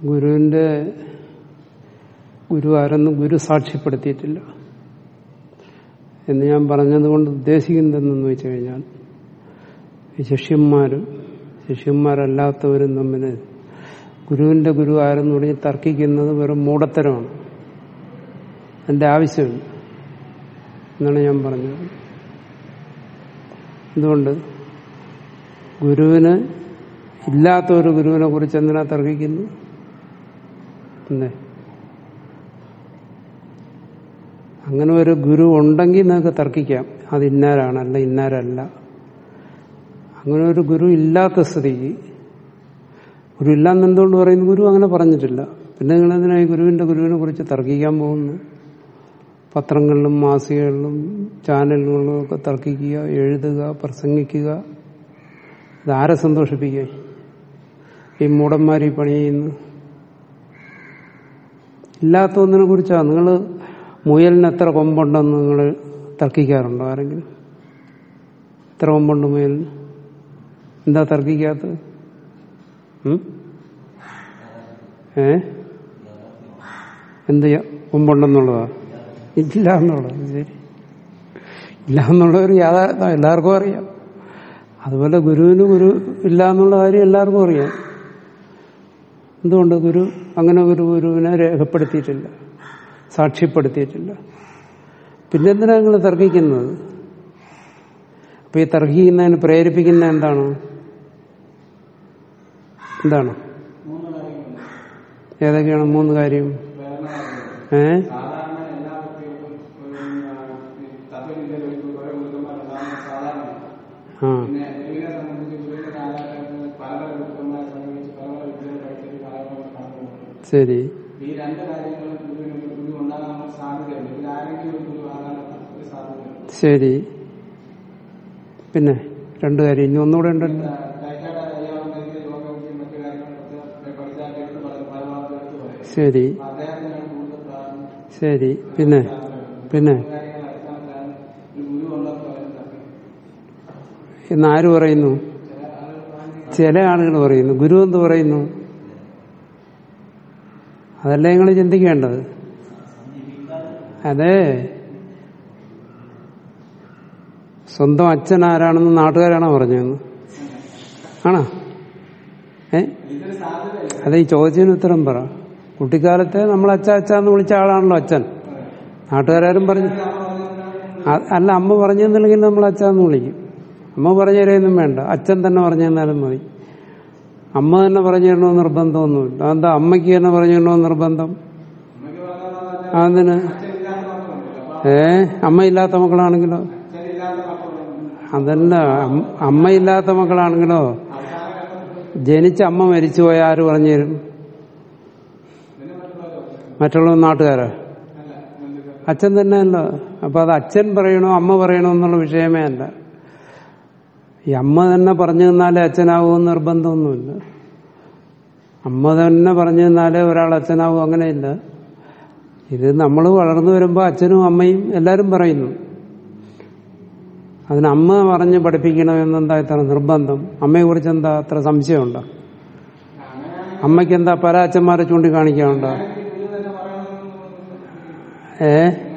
ഗുരുവിന്റെ ഗുരു ആരെന്ന് ഗുരു സാക്ഷ്യപ്പെടുത്തിയിട്ടില്ല എന്ന് ഞാൻ പറഞ്ഞതുകൊണ്ട് ഉദ്ദേശിക്കുന്നതെന്ന് വെച്ച് കഴിഞ്ഞാൽ ഈ ശിഷ്യന്മാരും ശിഷ്യന്മാരല്ലാത്തവരും തമ്മിൽ ഗുരുവിന്റെ ഗുരു ആരെന്ന് പറഞ്ഞ് തർക്കിക്കുന്നത് വെറും മൂടത്തരമാണ് അതിന്റെ ആവശ്യമില്ല എന്നാണ് ഞാൻ പറഞ്ഞത് എന്തുകൊണ്ട് ഗുരുവിന് ഇല്ലാത്ത ഒരു ഗുരുവിനെ കുറിച്ച് എന്തിനാ തർക്കിക്കുന്നു എന്തേ അങ്ങനെ ഒരു ഗുരു ഉണ്ടെങ്കിൽ നിങ്ങൾക്ക് തർക്കിക്കാം അത് ഇന്നാരാണ് അല്ല ഇന്നാരല്ല അങ്ങനെ ഒരു ഗുരു ഇല്ലാത്ത സ്ഥിതിക്ക് ഗുരു ഇല്ലാന്ന് എന്തുകൊണ്ട് പറയുന്നു ഗുരു അങ്ങനെ പറഞ്ഞിട്ടില്ല പിന്നെ നിങ്ങൾ എന്തിനായി ഗുരുവിന്റെ ഗുരുവിനെ കുറിച്ച് തർക്കിക്കാൻ പോകുന്നു പത്രങ്ങളിലും മാസികകളിലും ചാനലുകളിലും ഒക്കെ തർക്കിക്കുക എഴുതുക പ്രസംഗിക്കുക ഇതാരെ സന്തോഷിപ്പിക്കുക ഈ മൂടന്മാർ ഈ പണി ചെയ്യുന്നു ഇല്ലാത്ത ഒന്നിനെ കുറിച്ചാണ് നിങ്ങൾ മുയലിന് എത്ര കൊമ്പുണ്ടെന്ന് നിങ്ങൾ തർക്കിക്കാറുണ്ടോ ആരെങ്കിലും എത്ര കൊമ്പുണ്ട് മുയലിന് എന്താ തർക്കിക്കാത്തത് ഉം? ഏ എന്ത് കൊമ്പുണ്ടെന്നുള്ളതാ ഇല്ല എന്നുള്ളത് ശരി ഇല്ല എന്നുള്ള ഒരു യാഥാർത്ഥ എല്ലാവർക്കും അറിയാം അതുപോലെ ഗുരുവിന് ഗുരു ഇല്ല എന്നുള്ള കാര്യം എല്ലാവർക്കും അറിയാം എന്തുകൊണ്ട് ഗുരു അങ്ങനെ ഒരു ഗുരുവിനെ രേഖപ്പെടുത്തിയിട്ടില്ല സാക്ഷ്യപ്പെടുത്തിയിട്ടില്ല പിന്നെ എന്തിനാ നിങ്ങൾ തർക്കിക്കുന്നത് അപ്പൊ ഈ തർക്കിക്കുന്നതിന് പ്രേരിപ്പിക്കുന്ന എന്താണ് എന്താണ് ഏതൊക്കെയാണ് മൂന്ന് കാര്യം ഏ ആ ശരി ഈ രണ്ട് കാര്യങ്ങളും ഗുരുവിന് ഗുരു ഉണ്ടാകാൻ സാധ്യതയുണ്ട് ഇതിൽ ആരെങ്കിലും ഒരു ഗുരു ആകാൻ ഒരു സാധ്യതയുണ്ട് ശരി പിന്നെ രണ്ടു കാര്യം ഇനി ഒന്നുകൂടെ ഉണ്ടല്ലോ ഡയറ്റായിട്ട് അറിയാവുന്ന യോഗ വിദ്യയും മറ്റു കാര്യങ്ങളൊക്കെ പഠിച്ചാൽ എടുത്ത് പറയും പല ഭാഗത്തും എടുത്ത് പറയും ശരി അപ്പൊ അദ്ദേഹത്തിനാണ് കൂടുതൽ പ്രാധാന്യം ശരി പിന്നെ പിന്നെ കാര്യങ്ങൾ അടിസ്ഥാനത്തിലാണ് ഒരു ഗുരു ഉണ്ടെന്ന് പറയുന്നത് ഇന്ന് ആര് പറയുന്നു ചില ആളുകൾ പറയുന്നു ഗുരു എന്ത് പറയുന്നു അതല്ല നിങ്ങൾ ചിന്തിക്കേണ്ടത് അതെ സ്വന്തം അച്ഛൻ ആരാണെന്ന് നാട്ടുകാരാണോ പറഞ്ഞതെന്ന് ആണോ ഏ അതെ ഈ ചോദ്യത്തിന് ഉത്തരം പറ കുട്ടിക്കാലത്തെ നമ്മൾ അച്ഛ അച്ഛ എന്ന് വിളിച്ച ആളാണല്ലോ അച്ഛൻ നാട്ടുകാരും പറഞ്ഞു അ- അല്ല അമ്മ പറഞ്ഞെന്നുണ്ടെങ്കിൽ നമ്മൾ അച്ഛന്ന് വിളിക്കും അമ്മ പറഞ്ഞു തരുമൊന്നും വേണ്ട അച്ഛൻ തന്നെ പറഞ്ഞു തന്നാലും മതി അമ്മ തന്നെ പറഞ്ഞു തരണമെന്ന് നിർബന്ധമൊന്നുമില്ല അതെന്താ അമ്മയ്ക്ക് തന്നെ പറഞ്ഞു തരണമെന്ന് നിർബന്ധം അതിന് ഏ അമ്മയില്ലാത്ത മക്കളാണെങ്കിലോ അതല്ല അം- അമ്മയില്ലാത്ത മക്കളാണെങ്കിലോ ജനിച്ച അമ്മ മരിച്ചുപോയ ആര് പറഞ്ഞു തരും മറ്റുള്ള നാട്ടുകാരാ അച്ഛൻ തന്നെയല്ല അപ്പൊ അത് അച്ഛൻ പറയണോ അമ്മ പറയണോ എന്നുള്ള വിഷയമേ അല്ല ഈ അമ്മ തന്നെ പറഞ്ഞു തന്നാലേ അച്ഛനാവുമെന്ന് നിർബന്ധമൊന്നുമില്ല അമ്മ തന്നെ പറഞ്ഞു തന്നാലേ ഒരാൾ അച്ഛനാവും അങ്ങനെയില്ല ഇത് നമ്മൾ വളർന്നു വരുമ്പോൾ അച്ഛനും അമ്മയും എല്ലാവരും പറയുന്നു അതിന് അമ്മ പറഞ്ഞ് പഠിപ്പിക്കണമെന്നെന്താ ഇത്ര നിർബന്ധം അമ്മയെ കുറിച്ച് എന്താ അത്ര സംശയമുണ്ടോ അമ്മയ്ക്ക് എന്താ പല അച്ഛന്മാരെ ചൂണ്ടിക്കാണിക്കാനുണ്ടോ ഏ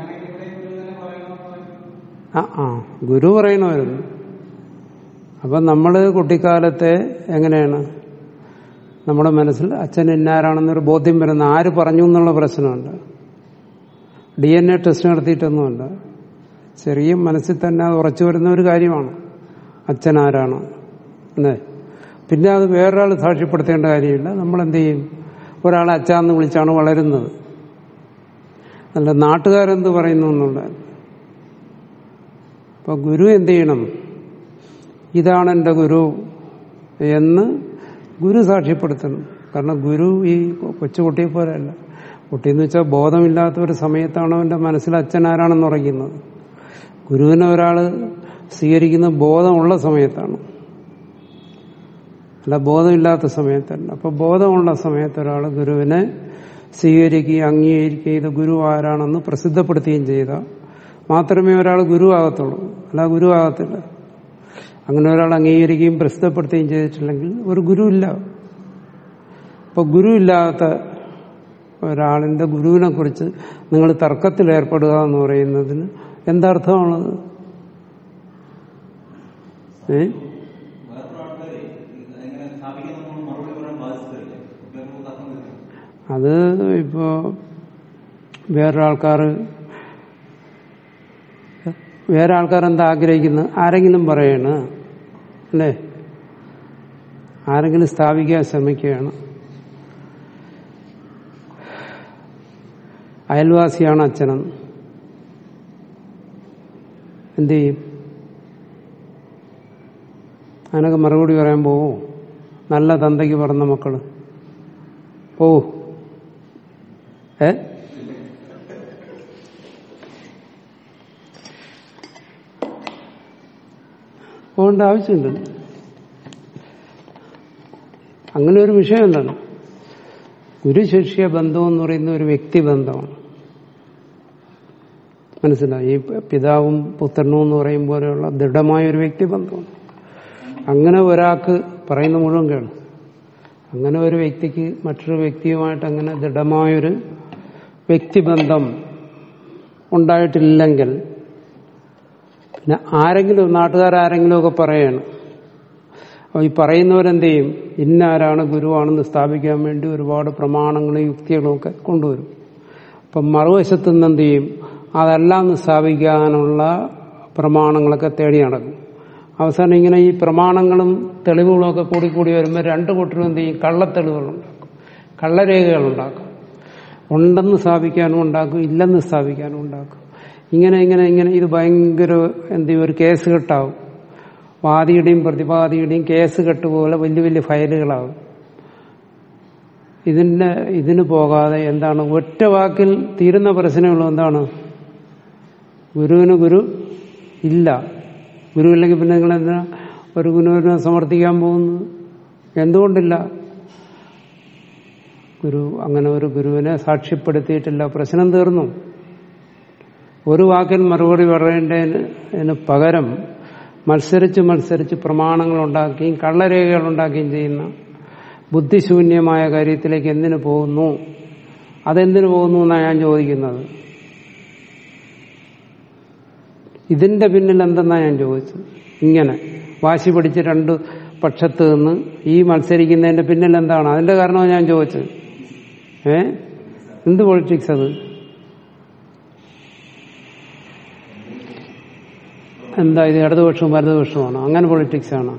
ആ ആ ഗുരു പറയണമായിരുന്നു അപ്പൊ നമ്മള് കുട്ടിക്കാലത്തെ എങ്ങനെയാണ് നമ്മുടെ മനസ്സിൽ അച്ഛൻ ഇന്നാരാണെന്നൊരു ബോധ്യം വരുന്ന ആര് പറഞ്ഞു എന്നുള്ള പ്രശ്നമുണ്ട് ഡി എൻ എ ടെസ്റ്റ് നടത്തിയിട്ടൊന്നുമല്ല ചെറിയ മനസ്സിൽ തന്നെ അത് ഉറച്ചു വരുന്ന ഒരു കാര്യമാണ് അച്ഛൻ ആരാണ് അല്ലേ പിന്നെ അത് വേറൊരാൾ സാക്ഷ്യപ്പെടുത്തേണ്ട കാര്യമില്ല നമ്മൾ എന്ത് ചെയ്യും ഒരാളെ അച്ഛാന്ന് വിളിച്ചാണ് വളരുന്നത് അല്ല നാട്ടുകാരെന്ത് പറയുന്നു എന്നുള്ള അപ്പൊ ഗുരു എന്ത് ചെയ്യണം ഇതാണ് എൻ്റെ ഗുരു എന്ന് ഗുരു സാക്ഷ്യപ്പെടുത്തണം കാരണം ഗുരു ഈ കൊച്ചുകുട്ടിയെ പോലെയല്ല കുട്ടി എന്ന് വെച്ചാൽ ബോധമില്ലാത്ത ഒരു സമയത്താണ് അവന്റെ മനസ്സിൽ അച്ഛൻ ആരാണെന്ന് ഉറയ്ക്കുന്നത് ഗുരുവിനെ ഒരാൾ സ്വീകരിക്കുന്ന ബോധമുള്ള സമയത്താണ് അല്ല ബോധമില്ലാത്ത സമയത്തല്ല അപ്പൊ ബോധമുള്ള സമയത്ത് ഒരാൾ ഗുരുവിനെ സ്വീകരിക്കുകയും അംഗീകരിക്കുകയും ഇത് ഗുരു ആരാണെന്ന് പ്രസിദ്ധപ്പെടുത്തുകയും ചെയ്ത മാത്രമേ ഒരാൾ ഗുരു ആകത്തുള്ളൂ അല്ല ഗുരു ആകത്തില്ല അങ്ങനെ ഒരാൾ അംഗീകരിക്കുകയും പ്രസിദ്ധപ്പെടുത്തുകയും ചെയ്തിട്ടില്ലെങ്കിൽ ഒരു ഗുരു ഇല്ല ഇപ്പൊ ഗുരു ഇല്ലാത്ത ഒരാളിന്റെ ഗുരുവിനെ കുറിച്ച് നിങ്ങൾ തർക്കത്തിൽ ഏർപ്പെടുക എന്ന് പറയുന്നതിന് എന്തർത്ഥമാണത് ഏ അത് ഇപ്പോ വേറൊരാൾക്കാർ വേറെ ആൾക്കാർ എന്താ ആഗ്രഹിക്കുന്നത് ആരെങ്കിലും പറയണ അല്ലേ ആരെങ്കിലും സ്ഥാപിക്കാൻ ശ്രമിക്കുകയാണ് അയൽവാസിയാണ് അച്ഛനെന്ന് എന്ത് ചെയ്യും അതിനൊക്കെ മറുപടി പറയാൻ പോവോ നല്ല തന്തയ്ക്ക് പറഞ്ഞ മക്കള് പോവോ ഏ പോകേണ്ട ആവശ്യമുണ്ട് അങ്ങനെ ഒരു വിഷയമുണ്ടല്ലോ ഗുരുശിഷ്യ ബന്ധം എന്ന് പറയുന്ന ഒരു വ്യക്തിബന്ധമാണ് മനസ്സിലായി ഈ പിതാവും പുത്രനും എന്ന് പറയും പോലെയുള്ള ദൃഢമായ ഒരു വ്യക്തിബന്ധമാണ് അങ്ങനെ ഒരാൾക്ക് പറയുന്ന മുഴുവൻ കേളും അങ്ങനെ ഒരു വ്യക്തിക്ക് മറ്റൊരു വ്യക്തിയുമായിട്ട് അങ്ങനെ ദൃഢമായൊരു വ്യക്തിബന്ധം ഉണ്ടായിട്ടില്ലെങ്കിൽ പിന്നെ ആരെങ്കിലും നാട്ടുകാരാരെങ്കിലും ഒക്കെ പറയണം അപ്പോൾ ഈ പറയുന്നവരെന്ത് ചെയ്യും ഇന്നാരാണ് ഗുരുവാണെന്ന് സ്ഥാപിക്കാൻ വേണ്ടി ഒരുപാട് പ്രമാണങ്ങളും യുക്തികളും ഒക്കെ കൊണ്ടുവരും അപ്പം മറുവശത്തു നിന്ന് എന്ത് ചെയ്യും അതെല്ലാം സ്ഥാപിക്കാനുള്ള പ്രമാണങ്ങളൊക്കെ തേടി നടക്കും അവസാനം ഇങ്ങനെ ഈ പ്രമാണങ്ങളും തെളിവുകളും ഒക്കെ കൂടി കൂടി വരുമ്പോൾ രണ്ട് കൂട്ടരും എന്ത് ചെയ്യും കള്ളത്തെളിവുകളുണ്ടാക്കും കള്ളരേഖകളുണ്ടാക്കും ഉണ്ടെന്ന് സ്ഥാപിക്കാനും ഉണ്ടാക്കും ഇല്ലെന്ന് സ്ഥാപിക്കാനും ഉണ്ടാക്കും ഇങ്ങനെ ഇങ്ങനെ ഇങ്ങനെ ഇത് ഭയങ്കര എന്ത് ചെയ്യും ഒരു കേസ് കെട്ടാവും വാദിയുടെയും പ്രതിവാദിയുടെയും കേസ് കെട്ട് പോലെ വലിയ വലിയ ഫയലുകളാവും ഇതിന്റെ ഇതിന് പോകാതെ എന്താണ് ഒറ്റ വാക്കിൽ തീരുന്ന പ്രശ്നമുള്ളൂ എന്താണ് ഗുരുവിന് ഗുരു ഇല്ല ഗുരു ഇല്ലെങ്കിൽ പിന്നെ നിങ്ങൾ എന്തിനാ ഒരു ഗുരുവിനെ സമർത്ഥിക്കാൻ പോകുന്നത് എന്തുകൊണ്ടില്ല ഗുരു അങ്ങനെ ഒരു ഗുരുവിനെ സാക്ഷ്യപ്പെടുത്തിയിട്ടില്ല പ്രശ്നം തീർന്നു ഒരു വാക്കിൽ മറുപടി പറയേണ്ടതിന് പകരം മത്സരിച്ച് മത്സരിച്ച് പ്രമാണങ്ങൾ ഉണ്ടാക്കുകയും കള്ളരേഖകൾ ഉണ്ടാക്കുകയും ചെയ്യുന്ന ബുദ്ധിശൂന്യമായ കാര്യത്തിലേക്ക് എന്തിനു പോകുന്നു അതെന്തിനു പോകുന്നു എന്നാണ് ഞാൻ ചോദിക്കുന്നത് ഇതിന്റെ പിന്നിൽ എന്തെന്നാ ഞാൻ ചോദിച്ചത് ഇങ്ങനെ വാശി പിടിച്ച് രണ്ട് പക്ഷത്ത് നിന്ന് ഈ മത്സരിക്കുന്നതിന്റെ പിന്നിൽ എന്താണ് അതിന്റെ കാരണമാണ് ഞാൻ ചോദിച്ചത് ഏ എന്ത് പൊളിറ്റിക്സ് അത് എന്താ ഇത് ഇടതുപക്ഷവും വലതുപക്ഷവുമാണോ അങ്ങനെ പൊളിറ്റിക്സ് ആണോ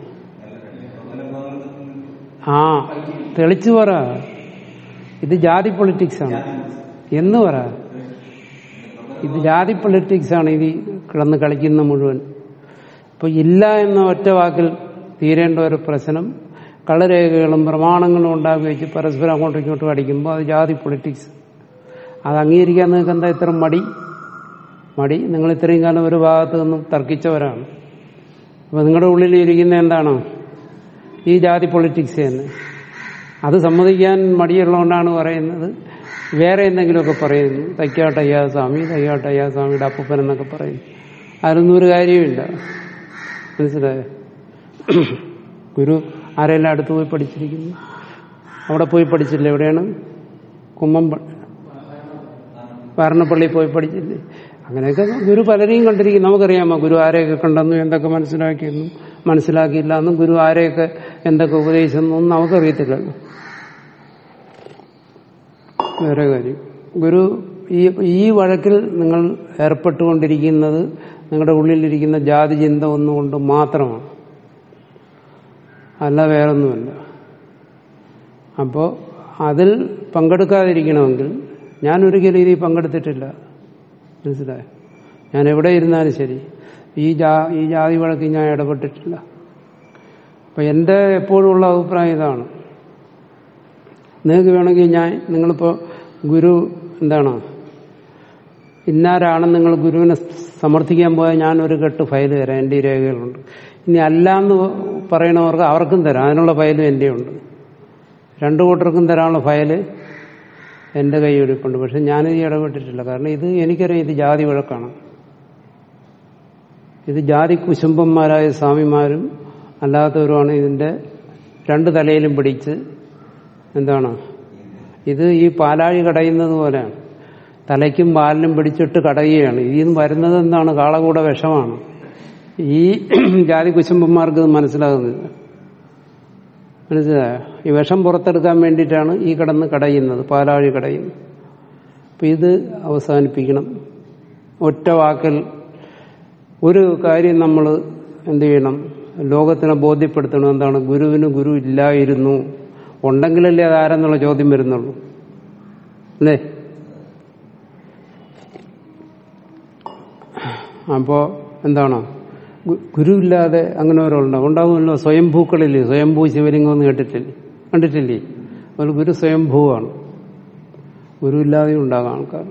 ആ തെളിച്ചു പറ ഇത് ജാതി പൊളിറ്റിക്സ് ആണ് എന്ന് പറ ഇത് ജാതി പൊളിറ്റിക്സ് ആണ് ഇത് കിടന്ന് കളിക്കുന്ന മുഴുവൻ ഇപ്പൊ ഇല്ല എന്ന ഒറ്റ വാക്കിൽ തീരേണ്ട ഒരു പ്രശ്നം കളരേഖകളും പ്രമാണങ്ങളും ഉണ്ടാക്കി വെച്ച് പരസ്പരം അങ്ങോട്ടും ഇങ്ങോട്ടും അടിക്കുമ്പോൾ അത് ജാതി പൊളിറ്റിക്സ് അത് അംഗീകരിക്കാൻ നിങ്ങൾക്ക് എന്താ ഇത്ര മടി മടി നിങ്ങൾ ഇത്രയും കാലം ഒരു ഭാഗത്ത് നിന്നും തർക്കിച്ചവരാണ് അപ്പൊ നിങ്ങളുടെ ഉള്ളിൽ ഇരിക്കുന്ന എന്താണ് ഈ ജാതി പൊളിറ്റിക്സ് തന്നെ അത് സമ്മതിക്കാൻ മടിയുള്ളതുകൊണ്ടാണ് പറയുന്നത് വേറെ എന്തെങ്കിലുമൊക്കെ പറയുന്നു തയ്ക്കാട്ടയ്യാ സ്വാമി തയ്യാട്ടയ്യാ സ്വാമിയുടെ അപ്പൂപ്പൻ എന്നൊക്കെ പറയുന്നു അതിലൊന്നും ഒരു കാര്യമില്ല മനസ്സിലായോ ഗുരു ആരെല്ലാം അടുത്ത് പോയി പഠിച്ചിരിക്കുന്നു അവിടെ പോയി പഠിച്ചില്ല എവിടെയാണ് കുമ്മം വാരണപ്പള്ളി പോയി പഠിച്ചില്ലേ അങ്ങനെയൊക്കെ ഗുരു പലരെയും കണ്ടിരിക്കും നമുക്കറിയാമോ ഗുരു ആരെയൊക്കെ കണ്ടെന്നും എന്തൊക്കെ മനസ്സിലാക്കിയെന്നും മനസ്സിലാക്കിയില്ല എന്നും ഗുരു ആരെയൊക്കെ എന്തൊക്കെ ഉപദേശിച്ചെന്നും നമുക്കറിയത്തില്ലല്ലോ വേറെ കാര്യം ഗുരു ഈ ഈ വഴക്കിൽ നിങ്ങൾ ഏർപ്പെട്ടുകൊണ്ടിരിക്കുന്നത് നിങ്ങളുടെ ഉള്ളിലിരിക്കുന്ന ജാതി ചിന്ത ഒന്നുകൊണ്ട് മാത്രമാണ് അല്ല വേറൊന്നുമല്ല അപ്പോൾ അതിൽ പങ്കെടുക്കാതിരിക്കണമെങ്കിൽ ഞാൻ ഒരിക്കലും ഇതിൽ പങ്കെടുത്തിട്ടില്ല മനസ്സിലായോ ഞാൻ എവിടെ ഇരുന്നാലും ശരി ഈ ജാ ഈ ജാതി വഴക്കിൽ ഞാൻ ഇടപെട്ടിട്ടില്ല അപ്പൊ എൻ്റെ എപ്പോഴുമുള്ള അഭിപ്രായം ഇതാണ് നിങ്ങൾക്ക് വേണമെങ്കിൽ ഞാൻ നിങ്ങളിപ്പോ ഗുരു എന്താണ് ഇന്നാരാണെന്ന് നിങ്ങൾ ഗുരുവിനെ സമർത്ഥിക്കാൻ പോയാൽ ഞാൻ ഒരു കെട്ട് ഫയൽ തരാം എൻ്റെ ഈ രേഖകളുണ്ട് ഇനി അല്ല എന്ന് പറയണവർക്ക് അവർക്കും തരാം അതിനുള്ള ഫയലും എൻ്റെ ഉണ്ട് രണ്ടു കൂട്ടർക്കും തരാനുള്ള ഫയല് എന്റെ കൈയൊടുക്കുണ്ട് പക്ഷെ ഞാനിത് ഇടപെട്ടിട്ടില്ല കാരണം ഇത് എനിക്കറിയാം ഇത് ജാതി വഴക്കാണ് ഇത് ജാതി കുശുംബന്മാരായ സ്വാമിമാരും അല്ലാത്തവരുമാണ് ഇതിന്റെ രണ്ട് തലയിലും പിടിച്ച് എന്താണ് ഇത് ഈ പാലാഴി കടയുന്നത് പോലെയാണ് തലയ്ക്കും പാലിനും പിടിച്ചിട്ട് കടയുകയാണ് ഇതിൽ നിന്ന് വരുന്നത് എന്താണ് കാളകൂട വിഷമാണ് ഈ ജാതി കുശുമ്പന്മാർക്ക് ഇത് മനസ്സിലാകുന്നില്ല മനസ്സിലായോ ഈ വിഷം പുറത്തെടുക്കാൻ വേണ്ടിയിട്ടാണ് ഈ കിടന്ന് കടയുന്നത് പാലാഴി കടയുന്നത് അപ്പൊ ഇത് അവസാനിപ്പിക്കണം ഒറ്റ വാക്കിൽ ഒരു കാര്യം നമ്മൾ എന്ത് ചെയ്യണം ലോകത്തിനെ ബോധ്യപ്പെടുത്തണം എന്താണ് ഗുരുവിന് ഗുരു ഇല്ലായിരുന്നു ഉണ്ടെങ്കിലല്ലേ അത് ആരെന്നുള്ള ചോദ്യം വരുന്നുള്ളൂ അല്ലേ അപ്പോ എന്താണ് ഗു- ഗുരുവില്ലാതെ അങ്ങനെ ഒരാളുണ്ടാവും ഉണ്ടാവുമല്ലോ സ്വയംഭൂക്കളില്ലേ സ്വയംഭൂ ശിവലിംഗം എന്ന് കേട്ടിട്ടില്ലേ കണ്ടിട്ടില്ലേ അതുപോലെ ഗുരു സ്വയംഭൂവാണ് ഗുരുവില്ലാതെ ഉണ്ടാകാം ആൾക്കാർ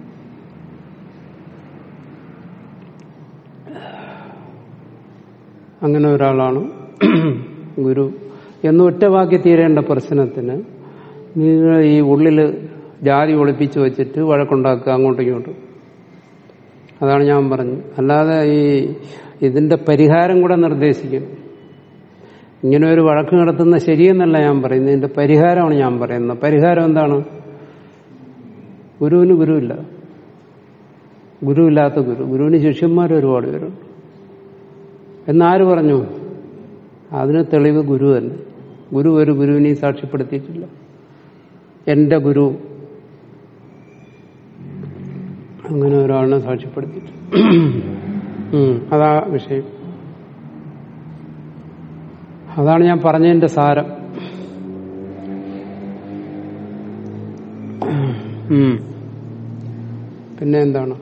അങ്ങനെ ഒരാളാണ് ഗുരു എന്ന് ഒറ്റവാക്കി തീരേണ്ട പ്രശ്നത്തിന് നിങ്ങൾ ഈ ഉള്ളില് ജാതി ഒളിപ്പിച്ചു വെച്ചിട്ട് വഴക്കുണ്ടാക്കുക അങ്ങോട്ടും ഇങ്ങോട്ടും അതാണ് ഞാൻ പറഞ്ഞത് അല്ലാതെ ഈ ഇതിന്റെ പരിഹാരം കൂടെ നിർദ്ദേശിക്കും ഇങ്ങനെ ഒരു വഴക്ക് നടത്തുന്ന ശരിയെന്നല്ല ഞാൻ പറയുന്നത് ഇതിന്റെ പരിഹാരമാണ് ഞാൻ പറയുന്നത് പരിഹാരം എന്താണ് ഗുരുവിന് ഗുരുവില്ല ഗുരുവില്ലാത്ത ഗുരു ഗുരുവിന് ശിഷ്യന്മാർ ഒരുപാട് പേരുണ്ട് എന്നാര് പറഞ്ഞു അതിന് തെളിവ് ഗുരു തന്നെ ഗുരു ഒരു ഗുരുവിനെയും സാക്ഷ്യപ്പെടുത്തിയിട്ടില്ല എന്റെ ഗുരു അങ്ങനെ ഒരാളിനെ സാക്ഷ്യപ്പെടുത്തിയിട്ടില്ല ഉം, അതാ വിഷയം അതാണ് ഞാൻ പറഞ്ഞതിന്റെ സാരം ഉം. പിന്നെ എന്താണ്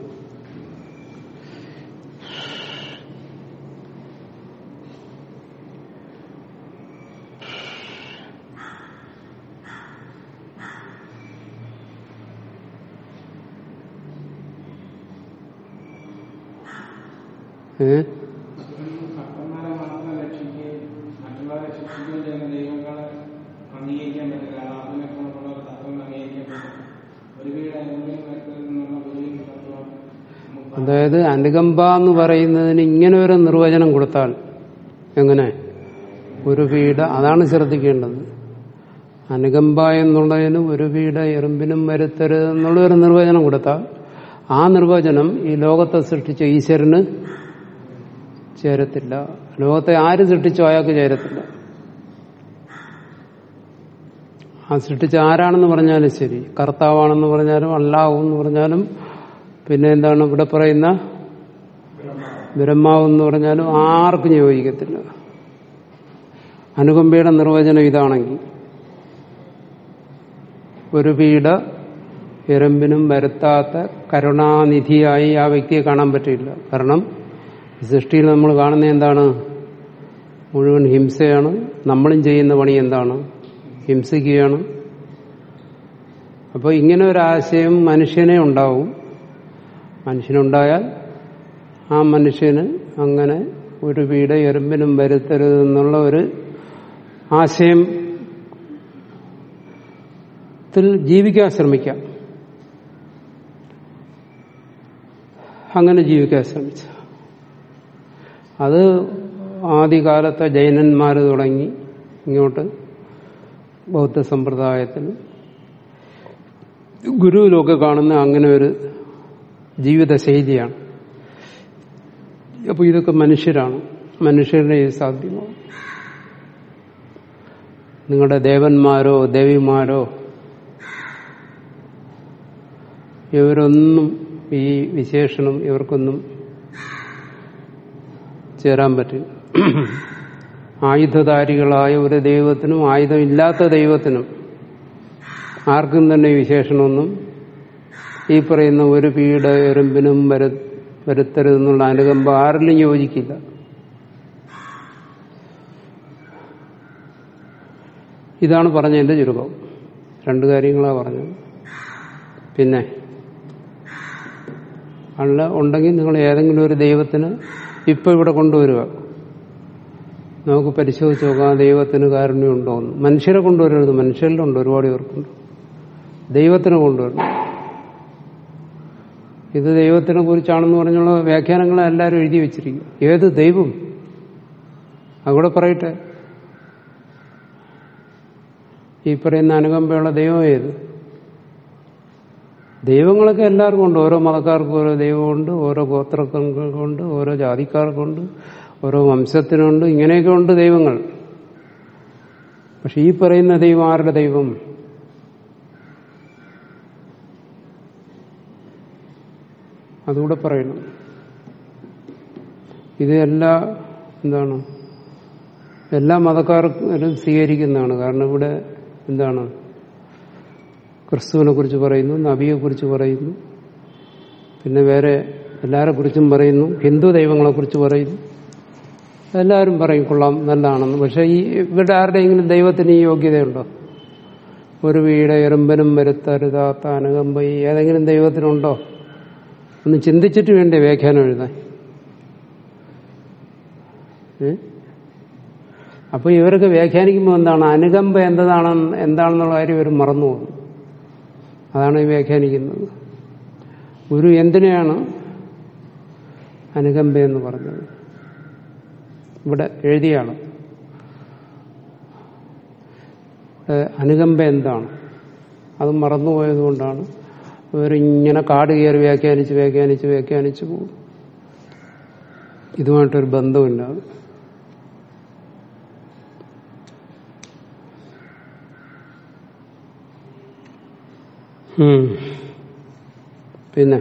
ഏ ഭക്തന്മാരെ മാത്രം രക്ഷിക്കുകയും മറ്റുള്ളവരെ ശിക്ഷിക്കുകയും ചെയ്യുന്ന ദൈവങ്ങളെ അംഗീകരിക്കാൻ പറ്റില്ല അതിനൊക്കെ നമുക്കുള്ള ഒരു തത്വം അംഗീകരിക്കാൻ പറ്റില്ല ഒരു വീട് എന്തെങ്കിലും വ്യക്തിയിൽ നിന്നുള്ള ഗുരുവിൻ തത്വം നമുക്ക് അതായത് അനുകമ്പ എന്ന് പറയുന്നതിന് ഇങ്ങനെ ഒരു നിർവചനം കൊടുത്താൽ എങ്ങനെ ഒരു വീട് അതാണ് ശ്രദ്ധിക്കേണ്ടത് അനുകമ്പ എന്നുള്ളതിന് ഒരു വീട് എറുമ്പിനും വരുത്തരുത് എന്നുള്ള ഒരു നിർവചനം കൊടുത്താൽ ആ നിർവചനം ഈ ലോകത്തെ സൃഷ്ടിച്ച ഈശ്വരന് ചേരത്തില്ല ലോകത്തെ ആര് സൃഷ്ടിച്ചോ അയാൾക്ക് ചേരത്തില്ല ആ സൃഷ്ടിച്ച ആരാണെന്ന് പറഞ്ഞാലും ശരി കർത്താവാണെന്ന് പറഞ്ഞാലും അല്ലാഹു എന്ന് പറഞ്ഞാലും പിന്നെ എന്താണ് ഇവിടെ പറയുന്ന ബ്രഹ്മാവ് എന്ന് പറഞ്ഞാലും ആർക്കും യോജിക്കത്തില്ല അനുകമ്പയുടെ നിർവചനം ഇതാണെങ്കിൽ ഒരു പീഡ എറുമ്പിനും വരുത്താത്ത കരുണാനിധിയായി ആ വ്യക്തിയെ കാണാൻ പറ്റില്ല കാരണം സൃഷ്ടിയിൽ നമ്മൾ കാണുന്ന എന്താണ് മുഴുവൻ ഹിംസയാണ് നമ്മളും ചെയ്യുന്ന പണി എന്താണ് ഹിംസിക്കുകയാണ് അപ്പോൾ ഇങ്ങനെ ഒരു ആശയം മനുഷ്യനെ ഉണ്ടാവും മനുഷ്യനുണ്ടായാൽ ആ മനുഷ്യന് അങ്ങനെ ഒരു വീട് എറുമ്പിനും വരുത്തരുത് എന്നുള്ള ഒരു ആശയം ത്തിൽ ജീവിക്കാൻ ശ്രമിക്കാം അങ്ങനെ ജീവിക്കാൻ ശ്രമിച്ച അത് ആദ്യകാലത്തെ ജൈനന്മാർ തുടങ്ങി ഇങ്ങോട്ട് ബൗദ്ധ സമ്പ്രദായത്തിൽ ഗുരുവിലൊക്കെ കാണുന്ന അങ്ങനെ ഒരു ജീവിത ശൈലിയാണ് അപ്പോൾ ഇതൊക്കെ മനുഷ്യരാണ് മനുഷ്യരുടെ ഇത് സാധ്യമാവും നിങ്ങളുടെ ദേവന്മാരോ ദേവിമാരോ ഇവരൊന്നും ഈ വിശേഷണം ഇവർക്കൊന്നും ചേരാൻ പറ്റില്ല ആയുധധാരികളായ ഒരു ദൈവത്തിനും ആയുധമില്ലാത്ത ദൈവത്തിനും ആർക്കും തന്നെ ഈ വിശേഷണമൊന്നും ഈ പറയുന്ന ഒരു പീഡ എറുമ്പിനും വര വരുത്തരുതെന്നുള്ള അനുകമ്പ ആരിലും യോജിക്കില്ല ഇതാണ് പറഞ്ഞതിന്റെ ചുരുക്കം രണ്ടു കാര്യങ്ങളാണ് പറഞ്ഞത് പിന്നെ അല്ല ഉണ്ടെങ്കിൽ നിങ്ങൾ ഏതെങ്കിലും ഒരു ദൈവത്തിന് ഇപ്പൊ ഇവിടെ കൊണ്ടുവരിക നമുക്ക് പരിശോധിച്ച് നോക്കാം ആ ദൈവത്തിന് കാരുണ്യമുണ്ടോ എന്ന് മനുഷ്യരെ കൊണ്ടുവരരുത് മനുഷ്യരിലുണ്ട് ഒരുപാട് പേർക്കുണ്ട് ദൈവത്തിനെ കൊണ്ടുവരണം ഇത് ദൈവത്തിനെ കുറിച്ചാണെന്ന് പറഞ്ഞുള്ള വ്യാഖ്യാനങ്ങളെ എല്ലാവരും എഴുതി വെച്ചിരിക്കും ഏത് ദൈവം അവിടെ പറയട്ടെ ഈ പറയുന്ന അനുകമ്പയുള്ള ദൈവം ഏത് ദൈവങ്ങളൊക്കെ എല്ലാവർക്കും ഉണ്ട് ഓരോ മതക്കാർക്കും ഓരോ ദൈവമുണ്ട് ഓരോ ഗോത്രങ്ങൾക്കുണ്ട് ഓരോ ജാതിക്കാർക്കുണ്ട് ഓരോ വംശത്തിനുണ്ട് ഇങ്ങനെയൊക്കെ ഉണ്ട് ദൈവങ്ങൾ പക്ഷെ ഈ പറയുന്ന ദൈവം ആരുടെ ദൈവം അതുകൂടെ പറയണം ഇത് എല്ലാ എന്താണ് എല്ലാ മതക്കാരും സ്വീകരിക്കുന്നതാണ് കാരണം ഇവിടെ എന്താണ് ക്രിസ്തുവിനെ കുറിച്ച് പറയുന്നു നബിയെ കുറിച്ച് പറയുന്നു പിന്നെ വേറെ എല്ലാരെ കുറിച്ചും പറയുന്നു ഹിന്ദു ദൈവങ്ങളെ കുറിച്ച് പറയുന്നു എല്ലാവരും പറയും കൊള്ളാം നല്ലതാണെന്ന് പക്ഷെ ഈ ഇവിടെ ആരുടെയെങ്കിലും ദൈവത്തിന് ഈ യോഗ്യതയുണ്ടോ ഒരു വീട് എറുമ്പനും വരുത്തരുതാത്ത അനുകമ്പ ഈ ഏതെങ്കിലും ദൈവത്തിനുണ്ടോ ഒന്ന് ചിന്തിച്ചിട്ട് വേണ്ടേ വ്യാഖ്യാനം എഴുതാൻ ഏ? അപ്പൊ ഇവരൊക്കെ വ്യാഖ്യാനിക്കുമ്പോൾ എന്താണ് അനുകമ്പ എന്താണ് എന്താണെന്നുള്ള കാര്യം ഇവർ മറന്നു പോകുന്നു അതാണ് ഈ വ്യാഖ്യാനിക്കുന്നത് ഗുരു എന്തിനെയാണ് അനുകമ്പ എന്ന് പറഞ്ഞത് ഇവിടെ എഴുതിയാണ് ഇവിടെ അനുകമ്പ എന്താണ് അത് മറന്നുപോയതുകൊണ്ടാണ് ഇവരിങ്ങനെ കാട് കയറി വ്യാഖ്യാനിച്ച് വ്യാഖ്യാനിച്ച് വ്യാഖ്യാനിച്ച് പോകും ഇതുമായിട്ടൊരു ബന്ധമില്ല അത് ഉം. പിന്നെ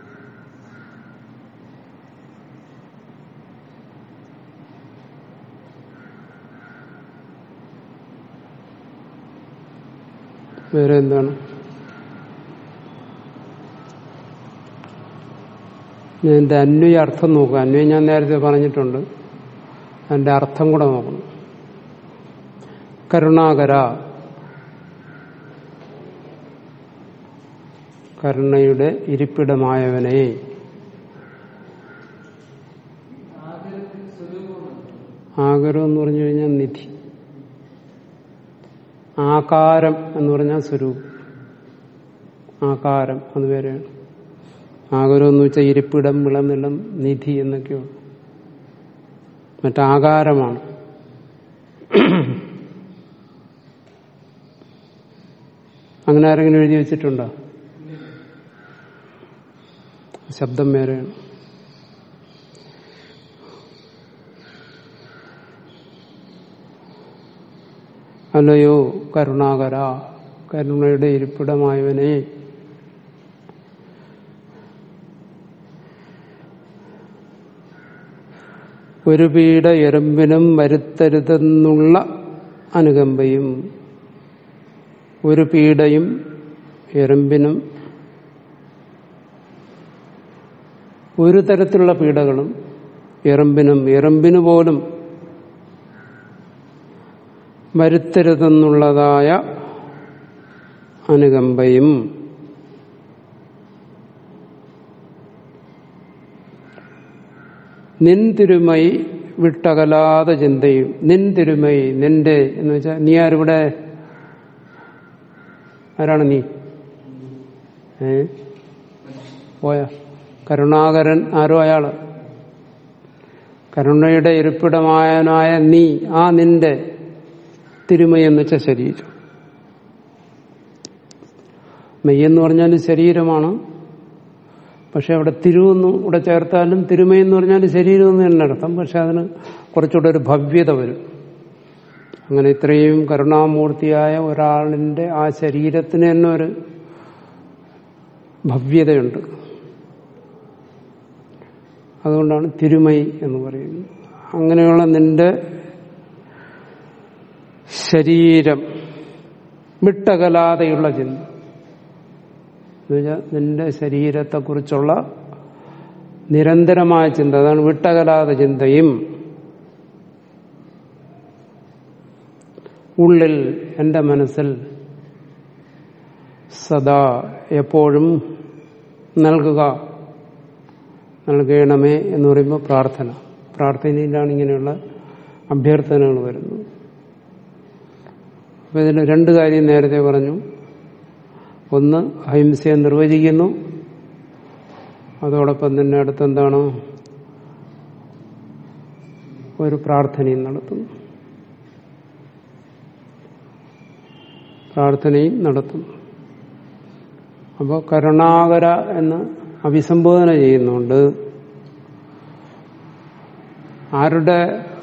വേറെ എന്താണ് ഞാൻ എന്റെ അന്വയ അർത്ഥം നോക്കുക അന്വയം ഞാൻ നേരത്തെ പറഞ്ഞിട്ടുണ്ട് അതിന്റെ അർത്ഥം കൂടെ നോക്കണം കരുണാകര കരുണയുടെ ഇരിപ്പിടമായവനെ ആകരം എന്ന് പറഞ്ഞു കഴിഞ്ഞാൽ നിധി ആകാരം എന്ന് പറഞ്ഞാൽ സ്വരൂപം ആകാരം അത് പേരെയാണ് ആകാരം എന്ന് വെച്ചാൽ ഇരിപ്പിടം വിളനിലം നിധി എന്നൊക്കെയാണ് മറ്റാകാരമാണ് അങ്ങനെ ആരെങ്കിലും എഴുതി വെച്ചിട്ടുണ്ടോ ശബ്ദം വേറെയാണ് അല്ലയോ കരുണാകര കരുണയുടെ ഇരിപ്പിടമായവനെ ഒരു പീഡ എറുമ്പിനും വരുത്തരുതെന്നുള്ള അനുകമ്പയും ഒരു പീഡയും എറുമ്പിനും ഒരു തരത്തിലുള്ള പീഡകളും എറുമ്പിനും എറുമ്പിന് പോലും വരുത്തരുതെന്നുള്ളതായ അനുകമ്പയും നിൻ തിരുമൈ വിട്ടകലാതെ ചിന്തയും നിൻ തിരുമൈ നിന്റെ എന്ന് വെച്ചാൽ നീ ആരിവിടെ ആരാണ് നീ ഏ പോയ കരുണാകരൻ ആരോ അയാള് കരുണയുടെ ഇരിപ്പിടമായനായ നീ ആ നിന്റെ തിരുമയെന്ന് വെച്ച ശരീരം മെയ്യെന്ന് പറഞ്ഞാൽ ശരീരമാണ് പക്ഷെ അവിടെ തിരുവെന്നും ഇവിടെ ചേർത്താലും തിരുമയെന്ന് പറഞ്ഞാൽ ശരീരം എന്ന് തന്നെ അർത്ഥം പക്ഷെ അതിന് കുറച്ചുകൂടെ ഒരു ഭവ്യത വരും അങ്ങനെ ഇത്രയും കരുണാമൂർത്തിയായ ഒരാളിന്റെ ആ ശരീരത്തിന് തന്നെ ഒരു ഭവ്യതയുണ്ട് അതുകൊണ്ടാണ് തിരുമൈ എന്ന് പറയുന്നത് അങ്ങനെയുള്ള നിന്റെ ശരീരം വിട്ടകലാതെയുള്ള ചിന്ത എന്നുവെച്ചാൽ നിന്റെ ശരീരത്തെക്കുറിച്ചുള്ള നിരന്തരമായ ചിന്ത അതാണ് വിട്ടകലാത ചിന്തയും ഉള്ളിൽ എന്റെ മനസ്സിൽ സദാ എപ്പോഴും നൽകുക നൽകണമേ എന്ന് പറയുമ്പോൾ പ്രാർത്ഥന പ്രാർത്ഥനയിലാണ് ഇങ്ങനെയുള്ള അഭ്യർത്ഥനകൾ വരുന്നത് അപ്പൊ ഇതിൽ രണ്ട് കാര്യം നേരത്തെ പറഞ്ഞു ഒന്ന് അഹിംസയെ നിർവചിക്കുന്നു അതോടൊപ്പം തന്നെ അടുത്തെന്താണ് ഒരു പ്രാർത്ഥനയും നടത്തുന്നു പ്രാർത്ഥനയും നടത്തുന്നു അപ്പോൾ കരുണാകര എന്ന് അഭിസംബോധന ചെയ്യുന്നുണ്ട് ആരുടെ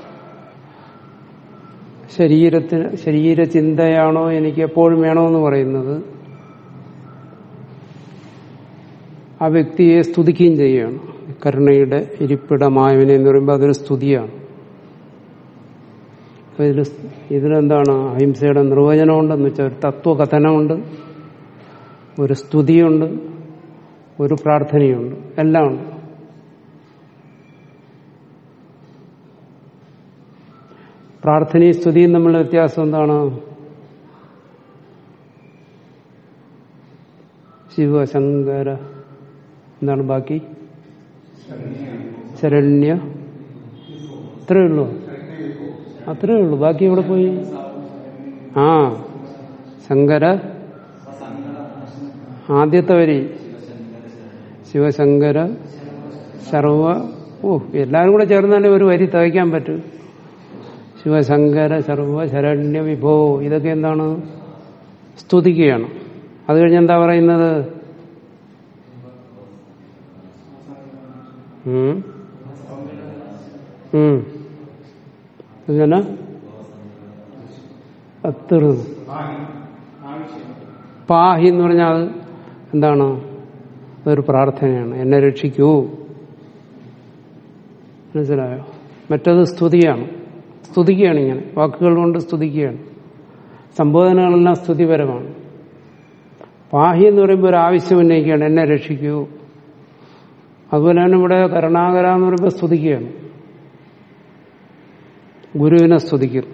ശരീരത്തിന് ശരീരചിന്തയാണോ എനിക്ക് എപ്പോഴും വേണമെന്ന് പറയുന്നത് ആ വ്യക്തിയെ സ്തുതിക്കുകയും ചെയ്യുകയാണ് കരുണയുടെ ഇരിപ്പിടമായവനെ എന്ന് പറയുമ്പോൾ അതൊരു സ്തുതിയാണ് അപ്പൊ ഇതിൽ ഇതിലെന്താണ് അഹിംസയുടെ നിർവചനമുണ്ടെന്ന് വെച്ചാൽ ഒരു തത്വകഥനമുണ്ട് ഒരു സ്തുതിയുണ്ട് ഒരു പ്രാർത്ഥനയുണ്ട് എല്ലാം ഉണ്ട് പ്രാർത്ഥനയും സ്തുതിയും തമ്മിലുള്ള വ്യത്യാസം എന്താണ് ശിവശങ്കര എന്താണ് ബാക്കി ശരണ്യ അത്രയേ ഉള്ളൂ അത്രയേ ഉള്ളൂ ബാക്കി എവിടെ പോയി ആ ശങ്കര ആദ്യത്തെ വരി ശിവശങ്കര സർവ ഓ എല്ലാരും കൂടെ ചേർന്നാലേ ഒരു വരി തയ്ക്കാൻ പറ്റൂ ശിവശങ്കര സർവ ശരണ്യ വിഭോ ഇതൊക്കെ എന്താണ് സ്തുതിക്കുകയാണ് അത് കഴിഞ്ഞ് എന്താ പറയുന്നത് ഉം. ഉം. ഇങ്ങനെ അത്തറുന്നു പാഹി എന്ന് പറഞ്ഞാൽ അത് എന്താണ് അതൊരു പ്രാർത്ഥനയാണ് എന്നെ രക്ഷിക്കൂ മനസ്സിലായോ മറ്റത് സ്തുതിയാണ് സ്തുതിക്കുകയാണ് ഇങ്ങനെ വാക്കുകൾ കൊണ്ട് സ്തുതിക്കുകയാണ് സംബോധനകളെല്ലാം സ്തുതിപരമാണ് പാഹി എന്ന് പറയുമ്പോൾ ഒരു ആവശ്യം ഉന്നയിക്കുകയാണ് എന്നെ രക്ഷിക്കൂ അതുപോലെ തന്നെ ഇവിടെ കരുണാകര എന്ന് പറയുമ്പോൾ സ്തുതിക്കുകയാണ് ഗുരുവിനെ സ്തുതിക്കുന്നു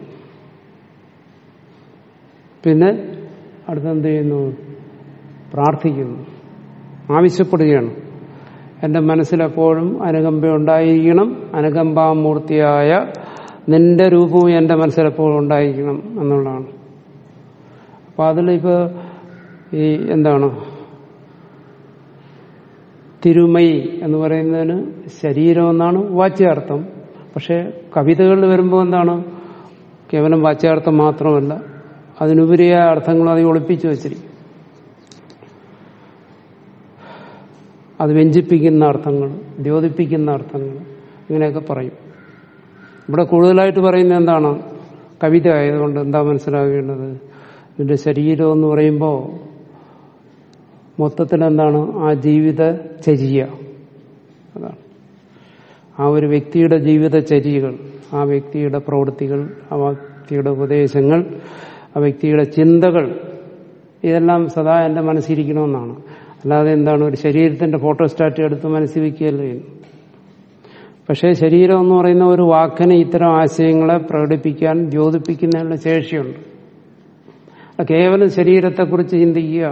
പിന്നെ അടുത്തെന്ത് ചെയ്യുന്നു പ്രാർത്ഥിക്കുന്നു ആവശ്യപ്പെടുകയാണ് എന്റെ മനസ്സിലെപ്പോഴും അനുകമ്പ ഉണ്ടായിരിക്കണം അനുകമ്പാമൂർത്തിയായ നിന്റെ രൂപവും എന്റെ മനസ്സിലെപ്പോഴും ഉണ്ടായിരിക്കണം എന്നുള്ളതാണ് അപ്പൊ അതിലിപ്പോ ഈ എന്താണ് തിരുമൈ എന്ന് പറയുന്നതിന് ശരീരം എന്നാണ് വാച്യാർത്ഥം പക്ഷെ കവിതകളിൽ വരുമ്പോൾ എന്താണ് കേവലം വാച്യാർത്ഥം മാത്രമല്ല അതിനുപരിയായ അർത്ഥങ്ങൾ അത് ഒളിപ്പിച്ചു വച്ചിരിക്കും അത് വ്യഞ്ചിപ്പിക്കുന്ന അർത്ഥങ്ങൾ ദ്യോതിപ്പിക്കുന്ന അർത്ഥങ്ങൾ ഇങ്ങനെയൊക്കെ പറയും ഇവിടെ കൂടുതലായിട്ട് പറയുന്നത് എന്താണ് കവിത ആയതുകൊണ്ട് എന്താ മനസ്സിലാകേണ്ടത് ഇതിന്റെ ശരീരം എന്ന് പറയുമ്പോൾ മൊത്തത്തിൽ എന്താണ് ആ ജീവിത ചര്യ അതാണ് ആ ഒരു വ്യക്തിയുടെ ജീവിതചര്യകൾ ആ വ്യക്തിയുടെ പ്രവൃത്തികൾ ആ വ്യക്തിയുടെ ഉപദേശങ്ങൾ ആ വ്യക്തിയുടെ ചിന്തകൾ ഇതെല്ലാം സദാ എന്റെ മനസ്സിരിക്കണമെന്നാണ് അല്ലാതെ എന്താണ് ഒരു ശരീരത്തിന്റെ ഫോട്ടോസ്റ്റാറ്റ് എടുത്ത് മനസ്സിൽ വയ്ക്കുകയല്ല ചെയ്യുന്നു പക്ഷേ ശരീരം എന്ന് പറയുന്ന ഒരു വാക്കിന് ഇത്തരം ആശയങ്ങളെ പ്രകടിപ്പിക്കാൻ ദ്യോതിപ്പിക്കുന്നതിനുള്ള ശേഷിയുണ്ട് അത് കേവലം ശരീരത്തെക്കുറിച്ച് ചിന്തിക്കുക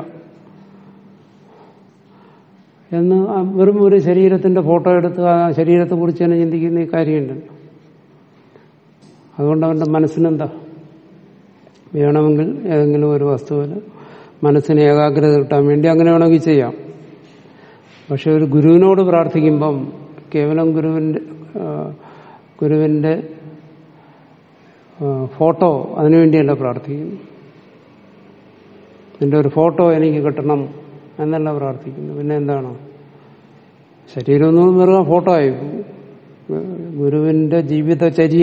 എന്ന് ആ വെറും ഒരു ശരീരത്തിന്റെ ഫോട്ടോ എടുത്ത് ആ ശരീരത്തെക്കുറിച്ച് തന്നെ ചിന്തിക്കുന്ന ഈ കാര്യമുണ്ടല്ലോ അതുകൊണ്ട് അവന്റെ മനസ്സിനെന്താ വേണമെങ്കിൽ ഏതെങ്കിലും ഒരു വസ്തുവിൽ മനസ്സിന് ഏകാഗ്രത കിട്ടാൻ വേണ്ടി അങ്ങനെ വേണമെങ്കിൽ ചെയ്യാം പക്ഷെ ഒരു ഗുരുവിനോട് പ്രാർത്ഥിക്കുമ്പം കേവലം ഗുരുവിന്റെ ആ, ഗുരുവിന്റെ ആ, ഫോട്ടോ അതിനുവേണ്ടിയല്ല പ്രാർത്ഥിക്കുന്നു നിന്റെ ഒരു ഫോട്ടോ എനിക്ക് കിട്ടണം എന്നല്ല പ്രാർത്ഥിക്കുന്നു പിന്നെ എന്താണ് ശരീരം ഒന്നും വെറുതെ ഫോട്ടോ ആയി പോകും. ഗുരുവിന്റെ ജീവിതചര്യ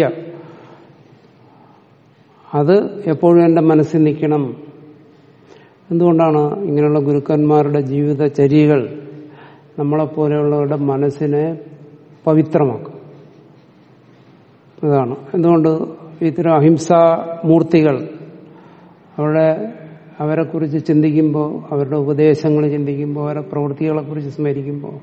അത് എപ്പോഴും എൻ്റെ മനസ്സിൽ നിൽക്കണം എന്തുകൊണ്ടാണ് ഇങ്ങനെയുള്ള ഗുരുക്കന്മാരുടെ ജീവിതചര്യകൾ നമ്മളെപ്പോലെയുള്ളവരുടെ മനസ്സിനെ പവിത്രമാക്കും അതാണ് എന്തുകൊണ്ട് ഇത്തരം അഹിംസാ മൂർത്തികൾ അവരുടെ അവരെക്കുറിച്ച് ചിന്തിക്കുമ്പോൾ അവരുടെ ഉപദേശങ്ങൾ ചിന്തിക്കുമ്പോൾ അവരുടെ പ്രവൃത്തികളെക്കുറിച്ച് സ്മരിക്കുമ്പോൾ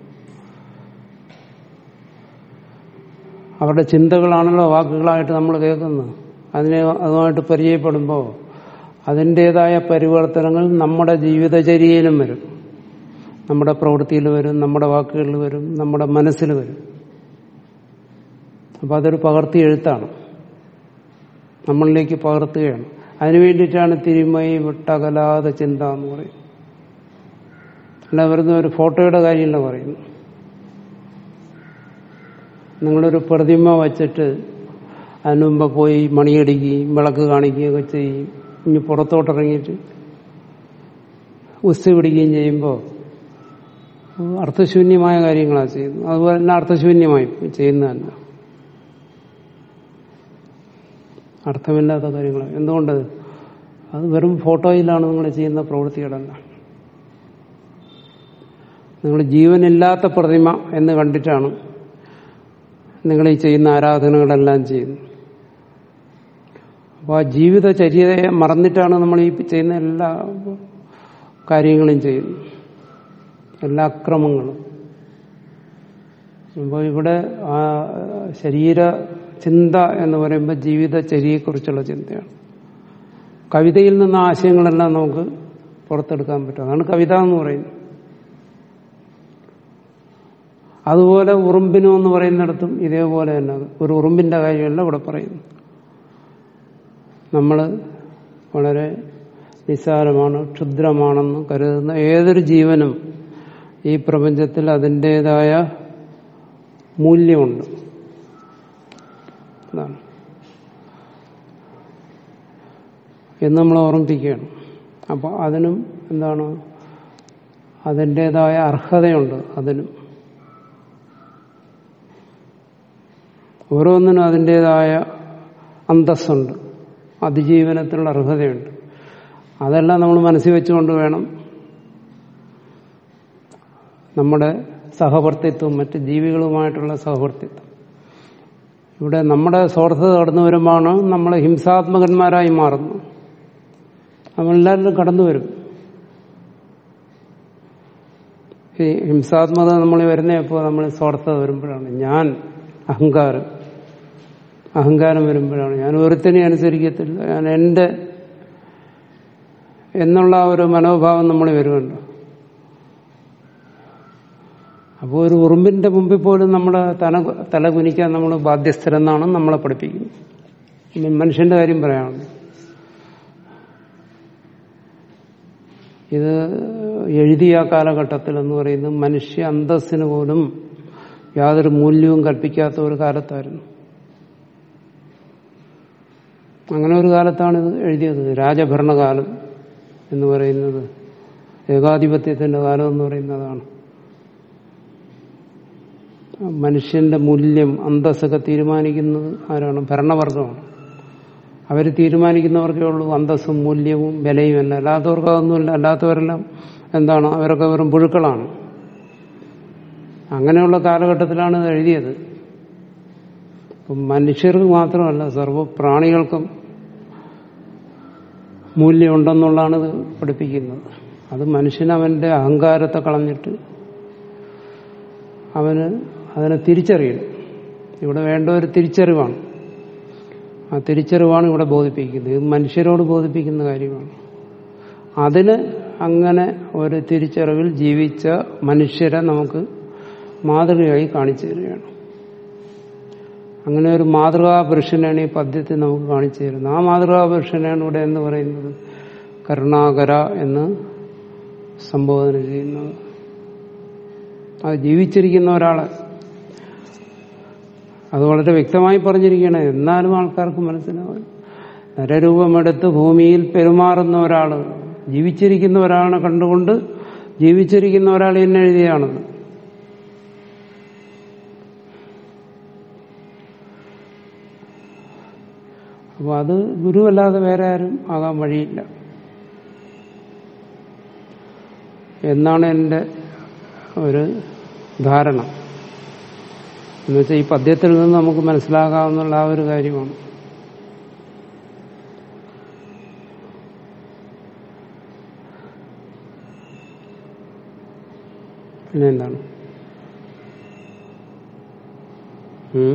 അവരുടെ ചിന്തകളാണല്ലോ വാക്കുകളായിട്ട് നമ്മൾ കേൾക്കുന്നത് അതിനെ അതുമായിട്ട് പരിചയപ്പെടുമ്പോൾ അതിൻ്റെതായ പരിവർത്തനങ്ങൾ നമ്മുടെ ജീവിതചര്യയിലും വരും നമ്മുടെ പ്രവൃത്തിയിൽ വരും നമ്മുടെ വാക്കുകളിൽ വരും നമ്മുടെ മനസ്സിൽ വരും അപ്പോൾ അതൊരു പകർത്തി എഴുത്താണ് നമ്മളിലേക്ക് പകർത്തുകയാണ് അതിനു വേണ്ടിയിട്ടാണ് തിരുമൈ വിട്ടകലാത ചിന്ത എന്ന് പറയും അല്ല വെറുതെ ഒരു ഫോട്ടോയുടെ കാര്യമല്ല പറയുന്നു നിങ്ങളൊരു പ്രതിമ വച്ചിട്ട് അതിനു മുമ്പ് പോയി മണിയടിക്കുകയും വിളക്ക് കാണിക്കുകയൊക്കെ ചെയ്യും ഇനി പുറത്തോട്ടിറങ്ങിയിട്ട് ഉസ്തി പിടിക്കുകയും ചെയ്യുമ്പോൾ അർത്ഥശൂന്യമായ കാര്യങ്ങളാണ് ചെയ്യുന്നത് അതുപോലെ തന്നെ അർത്ഥശൂന്യമായി ചെയ്യുന്നതല്ല അർത്ഥമില്ലാത്ത കാര്യങ്ങൾ എന്തുകൊണ്ട് അത് വെറും ഫോട്ടോയിലാണ് നിങ്ങൾ ചെയ്യുന്ന പ്രവൃത്തികളല്ല നിങ്ങൾ ജീവനില്ലാത്ത പ്രതിമ എന്ന് കണ്ടിട്ടാണ് നിങ്ങൾ ഈ ചെയ്യുന്ന ആരാധനകളെല്ലാം ചെയ്യുന്നത് അപ്പോൾ ആ ജീവിതചര്യതയെ മറന്നിട്ടാണ് നമ്മൾ ഈ ചെയ്യുന്ന എല്ലാ കാര്യങ്ങളും ചെയ്യുന്നത് എല്ലാ അക്രമങ്ങളും അപ്പോൾ ഇവിടെ ആ ശരീര ചിന്ത എന്ന് പറയുമ്പോൾ ജീവിതചര്യയെക്കുറിച്ചുള്ള ചിന്തയാണ് കവിതയിൽ നിന്ന് ആശയങ്ങളെല്ലാം നമുക്ക് പുറത്തെടുക്കാൻ പറ്റും അതാണ് കവിത എന്ന് പറയുന്നത് അതുപോലെ ഉറുമ്പിനോ എന്ന് പറയുന്നിടത്തും ഇതേപോലെ തന്നെ ഒരു ഉറുമ്പിന്റെ കാര്യമല്ല ഇവിടെ പറയുന്നു നമ്മൾ വളരെ നിസ്സാരമാണ് ക്ഷുദ്രമാണെന്ന് കരുതുന്ന ഏതൊരു ജീവനും ഈ പ്രപഞ്ചത്തിൽ അതിൻ്റെതായ മൂല്യമുണ്ട് അതാണ് എന്ന് നമ്മൾ ഓർമ്മിപ്പിക്കുകയാണ് അപ്പോൾ അതിനും എന്താണ് അതിൻ്റെതായ അർഹതയുണ്ട് അതിനും ഓരോന്നിനും അതിൻ്റെതായ അന്തസ്സുണ്ട് അതിജീവനത്തിനുള്ള അർഹതയുണ്ട് അതെല്ലാം നമ്മൾ മനസ്സിൽ വെച്ചുകൊണ്ട് വേണം നമ്മുടെ സഹവർത്തിത്വം മറ്റ് ജീവികളുമായിട്ടുള്ള സഹവർത്തിത്വം ഇവിടെ നമ്മുടെ സ്വാർത്ഥത കടന്നു വരുമ്പോഴാണ് നമ്മൾ ഹിംസാത്മകന്മാരായി മാറുന്നു നമ്മളെല്ലാവരും കടന്നു വരും ഈ ഹിംസാത്മകത നമ്മൾ വരുന്ന എപ്പോൾ നമ്മൾ സ്വാർത്ഥത വരുമ്പോഴാണ് ഞാൻ അഹങ്കാരം അഹങ്കാരം വരുമ്പോഴാണ് ഞാൻ ഒരുത്തിനെ അനുസരിക്കത്തില്ല ഞാൻ എൻ്റെ എന്നുള്ള ആ ഒരു മനോഭാവം നമ്മൾ വരുമല്ലോ അപ്പോൾ ഒരു ഉറുമ്പിന്റെ മുമ്പിൽ പോലും നമ്മുടെ തല തല കുനിക്കാൻ നമ്മൾ ബാധ്യസ്ഥരെന്നാണ് നമ്മളെ പഠിപ്പിക്കുന്നത് മനുഷ്യന്റെ കാര്യം പറയാനുണ്ട് ഇത് എഴുതിയ കാലഘട്ടത്തിൽ എന്ന് പറയുന്നത് മനുഷ്യ അന്തസ്സിന് പോലും യാതൊരു മൂല്യവും കൽപ്പിക്കാത്ത ഒരു കാലത്തായിരുന്നു അങ്ങനെ ഒരു കാലത്താണ് ഇത് എഴുതിയത് രാജഭരണകാലം എന്ന് പറയുന്നത് ഏകാധിപത്യത്തിന്റെ കാലം എന്ന് പറയുന്നതാണ് മനുഷ്യന്റെ മൂല്യം അന്തസ്സൊക്കെ തീരുമാനിക്കുന്നത് ആരാണ് ഭരണവർഗമാണ് അവർ തീരുമാനിക്കുന്നവർക്കേ ഉള്ളൂ അന്തസ്സും മൂല്യവും വിലയും എല്ലാം അല്ലാത്തവർക്ക് അതൊന്നുമില്ല അല്ലാത്തവരെല്ലാം എന്താണ് അവരൊക്കെ വെറും പുഴുക്കളാണ് അങ്ങനെയുള്ള കാലഘട്ടത്തിലാണ് ഇത് എഴുതിയത് അപ്പം മനുഷ്യർക്ക് മാത്രമല്ല സർവ്വ പ്രാണികൾക്കും മൂല്യമുണ്ടെന്നുള്ളതാണ് ഇത് പഠിപ്പിക്കുന്നത് അത് മനുഷ്യന് അവന്റെ അഹങ്കാരത്തെ കളഞ്ഞിട്ട് അവന് അതിനെ തിരിച്ചറിയണം ഇവിടെ വേണ്ട ഒരു തിരിച്ചറിവാണ് ആ തിരിച്ചറിവാണ് ഇവിടെ ബോധിപ്പിക്കുന്നത് ഇത് മനുഷ്യരോട് ബോധിപ്പിക്കുന്ന കാര്യമാണ് അതിന് അങ്ങനെ ഒരു തിരിച്ചറിവിൽ ജീവിച്ച മനുഷ്യരെ നമുക്ക് മാതൃകയായി കാണിച്ചു തരികയാണ് അങ്ങനെ ഒരു മാതൃകാ പുരുഷനാണ് ഈ പദ്യത്തിൽ നമുക്ക് കാണിച്ചു തരുന്നത് ആ മാതൃകാ പുരുഷനാണ് ഇവിടെ എന്ന് പറയുന്നത് കരുണാകര എന്ന് സംബോധന ചെയ്യുന്നത് അത് ജീവിച്ചിരിക്കുന്ന ഒരാളെ അത് വളരെ വ്യക്തമായി പറഞ്ഞിരിക്കുകയാണ് എന്നാലും ആൾക്കാർക്ക് മനസ്സിലാവും നരരൂപമെടുത്ത് ഭൂമിയിൽ പെരുമാറുന്ന ഒരാൾ ജീവിച്ചിരിക്കുന്ന ഒരാളെ കണ്ടുകൊണ്ട് ജീവിച്ചിരിക്കുന്ന ഒരാൾ എന്നെ എഴുതിയാണത് അപ്പോൾ അത് ഗുരുവല്ലാതെ വേറെ ആരും ആകാൻ വഴിയില്ല എന്നാണ് എൻ്റെ ഒരു ധാരണ എന്നുവെച്ചാൽ ഈ പദ്യത്തിൽ നിന്ന് നമുക്ക് മനസ്സിലാകാവുന്ന ആ ഒരു കാര്യമാണ് പിന്നെ എന്താണ് ഉം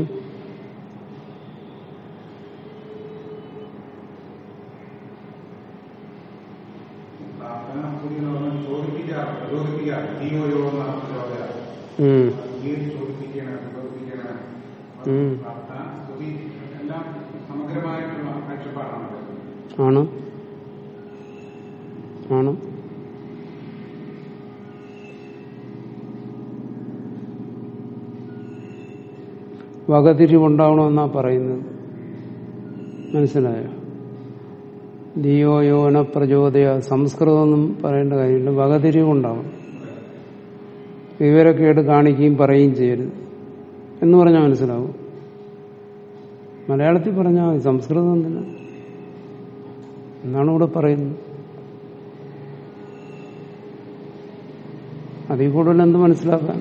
പ്രാർത്ഥന നമുക്ക് ചോദിപ്പിക്കാറ് പ്രചോദിപ്പിക്കാറ് ജീവയോ എന്നാണ് ചോദ്യം ഉം ഈ ചോദിപ്പിക്കണം പ്രചോദിപ്പിക്കണം ഉം. പ്രാർത്ഥന സ്തുതി എല്ലാം സമഗ്രമായിട്ടുള്ള കാഴ്ചപ്പാടാണ് ആണ് ആണ് വകതിരിവുണ്ടാവണമെന്നാ പറയുന്നത് മനസ്സിലായോ ധിയോ യോന പ്രചോദയ സംസ്കൃതമൊന്നും പറയേണ്ട കാര്യമില്ല വകതിരിവുണ്ടാവും വിവരക്കേട് കാണിക്കുകയും പറയുകയും ചെയ്യരുത് എന്ന് പറഞ്ഞാൽ മനസ്സിലാവും മലയാളത്തിൽ പറഞ്ഞാൽ മതി സംസ്കൃതം എന്തിനാ എന്നാണ് ഇവിടെ പറയുന്നത് അതിൽ കൂടുതൽ എന്ത് മനസ്സിലാക്കാൻ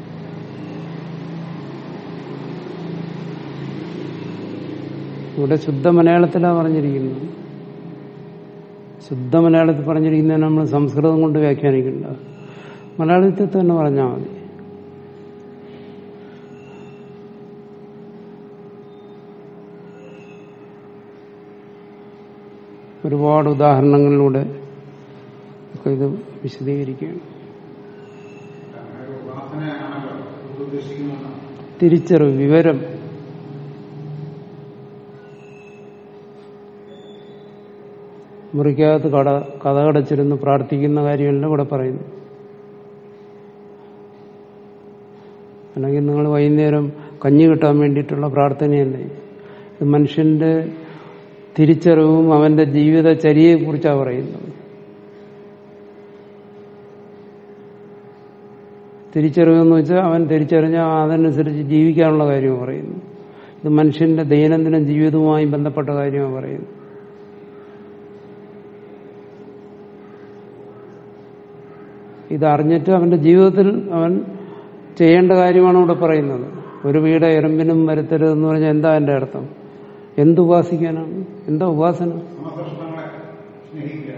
ഇവിടെ ശുദ്ധ മലയാളത്തിലാണ് പറഞ്ഞിരിക്കുന്നത് ശുദ്ധ മലയാളത്തിൽ പറഞ്ഞിരിക്കുന്നതിന് നമ്മൾ സംസ്കൃതം കൊണ്ട് വ്യാഖ്യാനിക്കണ്ട മലയാളത്തിൽ തന്നെ പറഞ്ഞാൽ മതി ഒരുപാട് ഉദാഹരണങ്ങളിലൂടെ ഒക്കെ ഇത് വിശദീകരിക്കുകയാണ് ഒരു ഉപാസനയാണല്ലോ ഇത് ഉദ്ദേശിക്കുന്നത് തിരിച്ചറിവ് വിവരം മുറിക്കകത്ത് കട കഥകടച്ചിരുന്ന് പ്രാർത്ഥിക്കുന്ന കാര്യമല്ല ഇവിടെ പറയുന്നു അല്ലെങ്കിൽ നിങ്ങൾ വൈകുന്നേരം കഞ്ഞി കിട്ടാൻ വേണ്ടിയിട്ടുള്ള പ്രാർത്ഥനയല്ലേ ഇത് മനുഷ്യന്റെ തിരിച്ചറിവും അവന്റെ ജീവിതചര്യയെക്കുറിച്ചാണ് പറയുന്നത് തിരിച്ചറിവെന്ന് വെച്ചാൽ അവൻ തിരിച്ചറിഞ്ഞാൽ അതനുസരിച്ച് ജീവിക്കാനുള്ള കാര്യമാണ് പറയുന്നു ഇത് മനുഷ്യന്റെ ദൈനംദിന ജീവിതവുമായി ബന്ധപ്പെട്ട കാര്യമാണ് പറയുന്നത് ഇത് അറിഞ്ഞിട്ട് അവന്റെ ജീവിതത്തിൽ അവൻ ചെയ്യേണ്ട കാര്യമാണ് ഇവിടെ പറയുന്നത് ഒരു വീട് എറുമ്പിനും വരുത്തരുത് എന്ന് പറഞ്ഞാൽ എന്താ എന്റെ അർത്ഥം എന്തുപാസിക്കാനാണ് എന്താ ഉപാസന സമപ്രശ്നങ്ങളെ സ്നേഹിക്കുക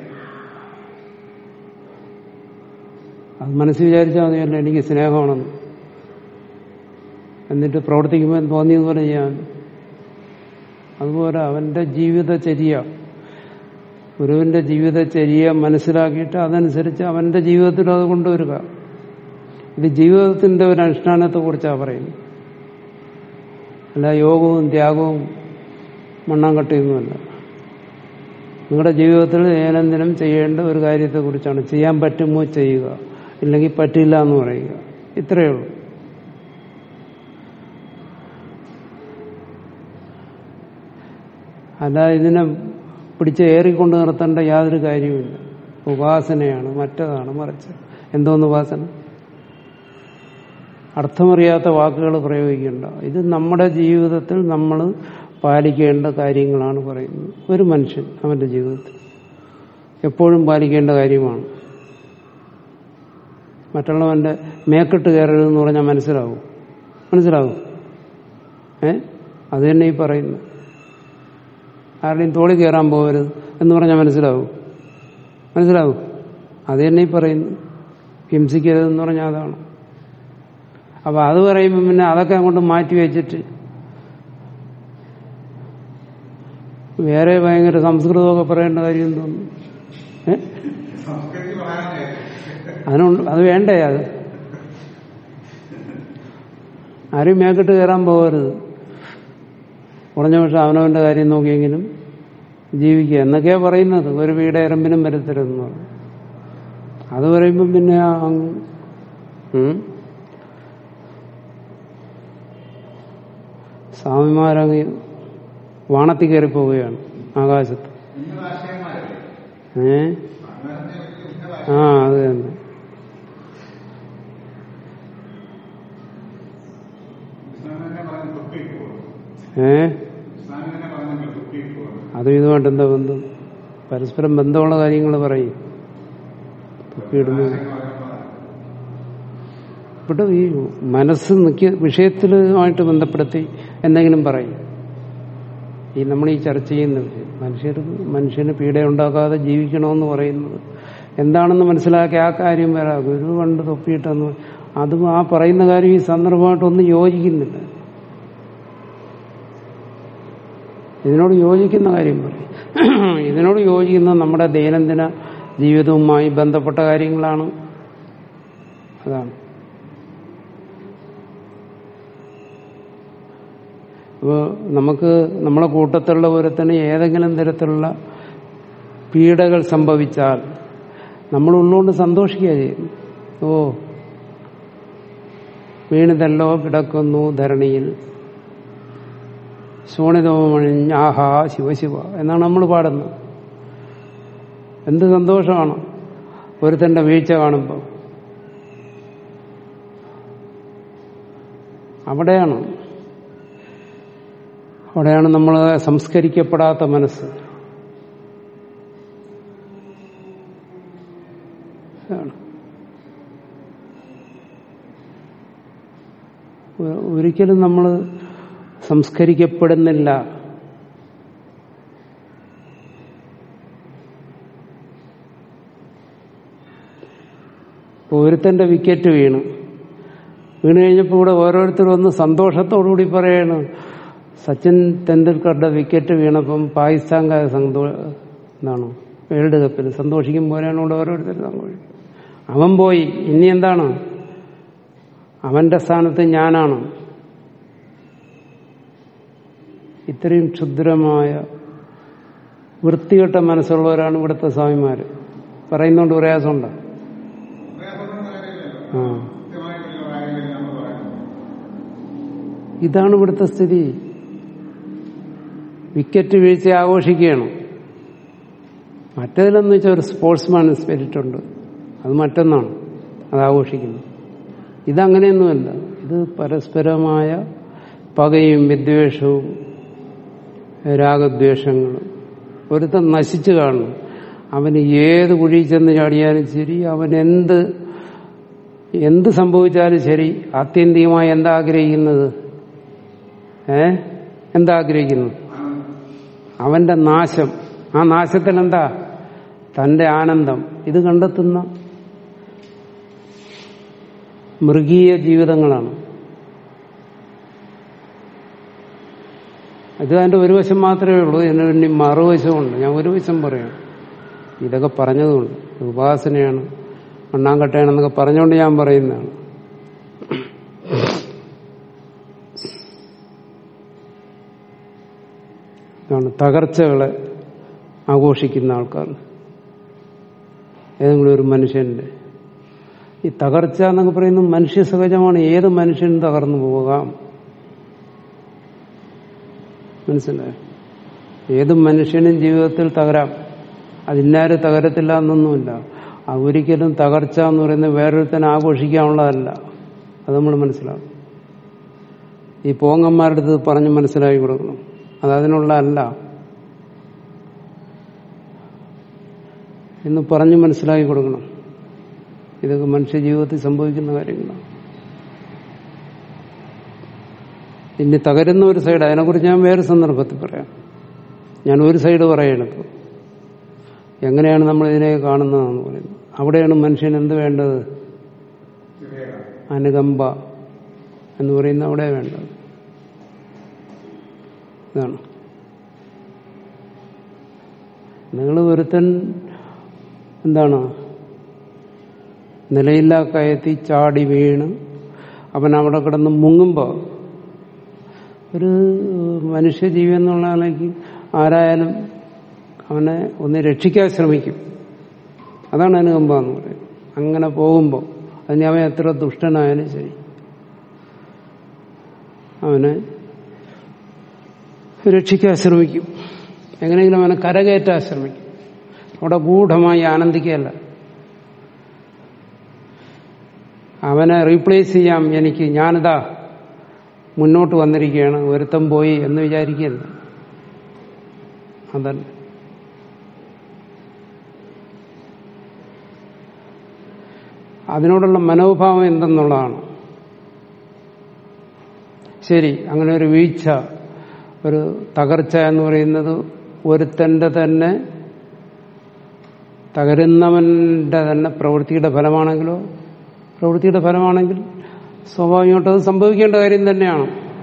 അത് മനസ്സിൽ വിചാരിച്ചാൽ മതിയല്ലോ എനിക്ക് സ്നേഹമാണെന്ന് എന്നിട്ട് പ്രവർത്തിക്കുമ്പോൾ തോന്നിയതുപോലെ ചെയ്യാൻ അതുപോലെ അവന്റെ ജീവിതചര്യ ഗുരുവിന്റെ ജീവിതചര്യ മനസ്സിലാക്കിയിട്ട് അതനുസരിച്ച് അവന്റെ ജീവിതത്തിൽ അത് കൊണ്ടുവരിക ഇത് ജീവിതത്തിന്റെ ഒരു അനുഷ്ഠാനത്തെ കുറിച്ചാണ് പറയുന്നത് അല്ല യോഗവും ത്യാഗവും മണ്ണാങ്കട്ടയൊന്നുമല്ല നിങ്ങളുടെ ജീവിതത്തിൽ ദൈനംദിനം ചെയ്യേണ്ട ഒരു കാര്യത്തെക്കുറിച്ചാണ് ചെയ്യാൻ പറ്റുമോ ചെയ്യുക ഇല്ലെങ്കിൽ പറ്റില്ല എന്ന് പറയുക ഇത്രയേ ഉള്ളൂ അല്ല ഇതിനെ പിടിച്ച് ഏറിക്കൊണ്ട് നിർത്തേണ്ട യാതൊരു കാര്യവുമില്ല ഉപാസനയാണ് മറ്റതാണ് മറിച്ച് എന്തോന്ന് ഉപാസന അർത്ഥമറിയാത്ത വാക്കുകൾ പ്രയോഗിക്കേണ്ട ഇത് നമ്മുടെ ജീവിതത്തിൽ നമ്മൾ പാലിക്കേണ്ട കാര്യങ്ങളാണ് പറയുന്നത് ഒരു മനുഷ്യൻ അവന്റെ ജീവിതത്തിൽ എപ്പോഴും പാലിക്കേണ്ട കാര്യമാണ് മറ്റുള്ളവന്റെ മേക്കെട്ട് കയറരുതെന്ന് പറഞ്ഞാൽ മനസ്സിലാവും മനസ്സിലാവും ഏ അത് തന്നെ ഈ പറയുന്നു ആരുടെയും തോളി കയറാൻ പോകരുത് എന്ന് പറഞ്ഞാൽ മനസ്സിലാവും മനസ്സിലാവും അത് തന്നെ ഈ പറയുന്നു ഹിംസിക്കരുതെന്ന് പറഞ്ഞാൽ അതാണ് അപ്പൊ അത് പറയുമ്പോൾ പിന്നെ അതൊക്കെ അങ്ങോട്ട് മാറ്റി വെച്ചിട്ട് വേറെ ഭയങ്കര സംസ്കൃതമൊക്കെ പറയേണ്ട കാര്യം എന്തോന്നു ഏ സംസ്കൃതി പറയാനേ അതിനുണ്ട് അത് വേണ്ടേ അത് ആരും മേക്കിട്ട് കയറാൻ പോകരുത് കുറഞ്ഞ പക്ഷെ അവനവന്റെ കാര്യം നോക്കിയെങ്കിലും ജീവിക്കുക എന്നൊക്കെയാ പറയുന്നത് ഒരു വീട് എറമ്പിനും വരത്തരുതെന്ന് പറയും അത് പറയുമ്പം പിന്നെ ആ അങ്ങ് ഉം. സ്വാമിമാരങ്ങ് വാണത്തിൽ കയറി പോവുകയാണ് ആകാശത്ത് ഇന്ന ആശയന്മാരല്ലേ ഏ ആ അത് തന്നെ ഇസ്ലാം തന്നെ പറഞ്ഞ തുപ്പിപ്പോകും ഏ ഇസ്ലാം തന്നെ പറഞ്ഞെങ്കിൽ തുപ്പിപ്പോകും അതും ഇതുമായിട്ട് എന്താ ബന്ധം പരസ്പരം ബന്ധമുള്ള കാര്യങ്ങൾ പറയും തുപ്പിയിടുന്നു ഇവിടെ ഈ മനസ്സ് നിൽക്കിയ വിഷയത്തിലുമായിട്ട് ബന്ധപ്പെടുത്തി എന്തെങ്കിലും പറയും ഈ നമ്മൾ ഈ ചർച്ച ചെയ്യുന്ന വിഷയം മനുഷ്യർ മനുഷ്യന് പീഡയുണ്ടാക്കാതെ ജീവിക്കണമെന്ന് പറയുന്നത് എന്താണെന്ന് മനസ്സിലാക്കി ആ കാര്യം വരാ ഗുരു കണ്ട് തൊപ്പിയിട്ടെന്ന് അതും ആ പറയുന്ന കാര്യം ഈ സന്ദർഭമായിട്ടൊന്നും യോജിക്കുന്നില്ല ഇതിനോട് യോജിക്കുന്ന കാര്യം പറയും ഇതിനോട് യോജിക്കുന്ന നമ്മുടെ ദൈനംദിന ജീവിതവുമായി ബന്ധപ്പെട്ട കാര്യങ്ങളാണ് അതാണ് അപ്പോൾ നമുക്ക് നമ്മളെ കൂട്ടത്തിലുള്ള ഒരുത്തന് ഏതെങ്കിലും തരത്തിലുള്ള പീഡകൾ സംഭവിച്ചാൽ നമ്മൾ ഉള്ളുകൊണ്ട് സന്തോഷിക്കുക ചെയ്യും ഓ വീണിതല്ലോ കിടക്കുന്നു ധരണിയിൽ ശോണിതോമണിഞ്ഞ് ആഹാ ശിവശിവ എന്നാണ് നമ്മൾ പാടുന്നത് എന്ത് സന്തോഷമാണ് ഒരുത്തന്റെ വീഴ്ച കാണുമ്പോൾ അവിടെയാണ് അവിടെയാണ് നമ്മൾ സംസ്കരിക്കപ്പെടാത്ത മനസ്സ് ഇതാണ്. ഒ- ഒരിക്കലും നമ്മൾ സംസ്കരിക്കപ്പെടുന്നില്ല ഇപ്പൊ ഒരുത്തന്റെ വിക്കറ്റ് വീണു വീണ് കഴിഞ്ഞപ്പോൾ ഇവിടെ ഓരോരുത്തരും ഒന്ന് സന്തോഷത്തോടുകൂടി പറയാണ് സച്ചിൻ തെണ്ടുൽക്കറുടെ വിക്കറ്റ് വീണപ്പം പാകിസ്ഥാൻകാർ സന്തോ എന്താണ് വേൾഡ് കപ്പിൽ സന്തോഷിക്കും പോലെയാണ് ഇവിടെ ഓരോരുത്തർ സന്തോഷിക്കും അവൻ പോയി ഇനി എന്താണ് അവന്റെ സ്ഥാനത്ത് ഞാനാണ് ഇത്രയും ക്ഷുദ്രമായ വൃത്തികെട്ട മനസ്സുള്ളവരാണ് ഇവിടുത്തെ സ്വാമിമാര് പറയുന്നോണ്ട് പ്രയാസമുണ്ട് ആ ഇതാണ് ഇവിടുത്തെ സ്ഥിതി വിക്കറ്റ് വീഴ്ച ആഘോഷിക്കുകയാണ് മറ്റേതിലെന്ന് വെച്ചാൽ ഒരു സ്പോർട്സ്മാൻ സ്പിരിറ്റ് ഉണ്ട് അത് മറ്റൊന്നാണ് അത് ആഘോഷിക്കുന്നത് ഇതങ്ങനെയൊന്നുമല്ല ഇത് പരസ്പരമായ പകയും വിദ്വേഷവും രാഗദ്വേഷങ്ങളും ഒരുത്തൻ നശിച്ചു കാണുന്നു അവന് ഏത് കുഴി ചെന്ന് ചാടിയാലും ശരി അവൻ എന്ത് എന്ത് സംഭവിച്ചാലും ശരി ആത്യന്തികമായി എന്താ ആഗ്രഹിക്കുന്നത് ഏ എന്താ ആഗ്രഹിക്കുന്നു അവന്റെ നാശം ആ നാശത്തിൽ എന്താ തന്റെ ആനന്ദം ഇത് കണ്ടെത്തുന്ന മൃഗീയ ജീവിതങ്ങളാണ് ഇത് അതിന്റെ ഒരു വശം മാത്രമേ ഉള്ളൂ ഇതിന് വേണ്ടി മറുവശമുണ്ട് ഞാൻ ഒരു വശം പറയാം ഇതൊക്കെ പറഞ്ഞതുകൊണ്ട് ഉപാസനയാണ് മണ്ണാങ്കട്ടയാണെന്നൊക്കെ പറഞ്ഞുകൊണ്ട് ഞാൻ പറയുന്നതാണ് ഇതാണ് തകർച്ചകളെ ആഘോഷിക്കുന്ന ആൾക്കാർ ഏതെങ്കിലും ഒരു മനുഷ്യന്റെ ഈ തകർച്ച എന്നൊക്കെ പറയുന്നത് മനുഷ്യ സഹജമാണ് ഏത് മനുഷ്യനും തകർന്നു പോകാം മനസ്സിലായോ ഏത് മനുഷ്യനും ജീവിതത്തിൽ തകരാം അതിന്നാര് തകരത്തില്ല എന്നൊന്നുമില്ല ആ ഒരിക്കലും തകർച്ച എന്ന് പറയുന്നത് വേറൊരുത്തനെ ആഘോഷിക്കാനുള്ളതല്ല അത് നമ്മൾ മനസ്സിലാവും ഈ പോങ്ങന്മാരുടെ അടുത്ത് പറഞ്ഞ് മനസ്സിലാക്കി കൊടുക്കണം അത് അതിനുള്ള അല്ല എന്ന് പറഞ്ഞ് മനസ്സിലാക്കി കൊടുക്കണം ഇതൊക്കെ മനുഷ്യ ജീവിതത്തിൽ സംഭവിക്കുന്ന കാര്യങ്ങളാണ് ഇനി തകരുന്ന ഒരു സൈഡ് അതിനെക്കുറിച്ച് ഞാൻ വേറെ സന്ദർഭത്തിൽ പറയാം ഞാൻ ഒരു സൈഡ് പറയണിപ്പോൾ എങ്ങനെയാണ് നമ്മൾ ഇതിനെ കാണുന്നതെന്ന് പറയുന്നത് അവിടെയാണ് മനുഷ്യൻ എന്ത് വേണ്ടത് അനുകമ്പ എന്ന് പറയുന്ന അവിടെ വേണ്ടത് ഇതാണ് നിങ്ങൾ ഒരുത്തൻ എന്താണ് നിലയില്ലാ കയത്തി ചാടി വീണ് അവൻ അവിടെ കിടന്ന് മുങ്ങുമ്പോൾ ഒരു മനുഷ്യജീവി എന്നുള്ള നിലയ്ക്ക് ആരായാലും അവനെ ഒന്ന് രക്ഷിക്കാൻ ശ്രമിക്കും അതാണ് അനുകമ്പ എന്ന് പറയുന്നത് അങ്ങനെ പോകുമ്പോൾ അതിന് അവൻ എത്ര ദുഷ്ടനായാലും ശരി അവനെ രക്ഷിക്കാൻ ശ്രമിക്കും എങ്ങനെയെങ്കിലും അവനെ കരകയറ്റാൻ ശ്രമിക്കും അവിടെ ഗൂഢമായി ആനന്ദിക്കുകയല്ല അവനെ റീപ്ലേസ് ചെയ്യാം എനിക്ക് ഞാനിതാ മുന്നോട്ട് വന്നിരിക്കുകയാണ് ഒരുത്തം പോയി എന്ന് വിചാരിക്കുകയല്ല അതല്ല അതിനോടുള്ള മനോഭാവം എന്തെന്നുള്ളതാണ് ശരി അങ്ങനെ ഒരു വീഴ്ച ഒരു തകർച്ച എന്ന് പറയുന്നത് ഒരുത്തന്റെ തന്നെ തകരുന്നവന്റെ തന്നെ പ്രവൃത്തിയുടെ ഫലമാണെങ്കിലോ പ്രവൃത്തിയുടെ ഫലമാണെങ്കിൽ സ്വാഭാവികമായിട്ടും അത് സംഭവിക്കേണ്ട കാര്യം തന്നെയാണ്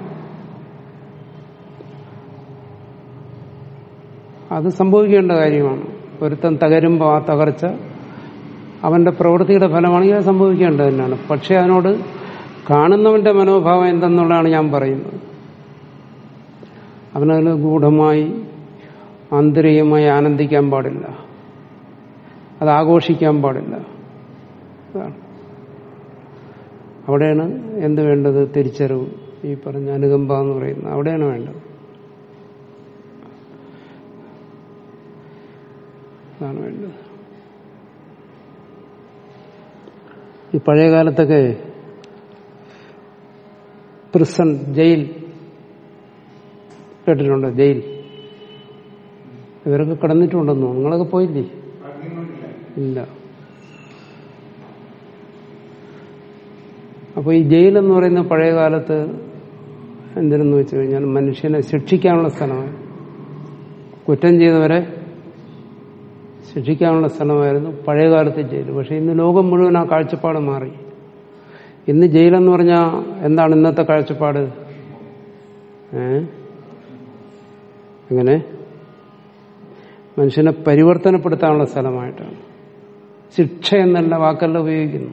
അത് സംഭവിക്കേണ്ട കാര്യമാണ് ഒരുത്തൻ തകരുമ്പോൾ ആ തകർച്ച അവന്റെ പ്രവൃത്തിയുടെ ഫലമാണെങ്കിൽ അത് സംഭവിക്കേണ്ടത് തന്നെയാണ് പക്ഷെ അതിനോട് കാണുന്നവന്റെ മനോഭാവം എന്തെന്നുള്ളതാണ് ഞാൻ പറയുന്നത് അവനതിൽ ഗൂഢമായി ആന്തരികമായി ആനന്ദിക്കാൻ പാടില്ല അത് ആഘോഷിക്കാൻ പാടില്ല അതാണ് അവിടെയാണ് എന്ത് വേണ്ടത് തിരിച്ചറിവ് ഈ പറഞ്ഞ അനുകമ്പ എന്ന് പറയുന്നത് അവിടെയാണ് വേണ്ടത് അതാണ് വേണ്ടത് ഈ പഴയ കാലത്തൊക്കെ പ്രിസൺ ജയിൽ കേട്ടിട്ടുണ്ടോ ജയിൽ ഇവരൊക്കെ കിടന്നിട്ടുണ്ടെന്നോ നിങ്ങളൊക്കെ പോയില്ലേ ഇല്ല അപ്പോൾ ഈ ജയിൽ എന്ന് പറയുന്ന പഴയ കാലത്ത് എന്തിനെന്ന് വെച്ച് കഴിഞ്ഞാൽ മനുഷ്യനെ ശിക്ഷിക്കാനുള്ള സ്ഥലമായി കുറ്റം ചെയ്തവരെ ശിക്ഷിക്കാനുള്ള സ്ഥലമായിരുന്നു പഴയ കാലത്തെ ജയിൽ പക്ഷെ ഇന്ന് ലോകം മുഴുവൻ ആ കാഴ്ചപ്പാട് മാറി ഇന്ന് ജയിലെന്ന് പറഞ്ഞാൽ എന്താണ് ഇന്നത്തെ കാഴ്ചപ്പാട് ഏ എങ്ങനെ മനുഷ്യനെ പരിവർത്തനപ്പെടുത്താനുള്ള സ്ഥലമായിട്ടാണ് ശിക്ഷ എന്നല്ല വാക്കല്ല ഉപയോഗിക്കുന്നു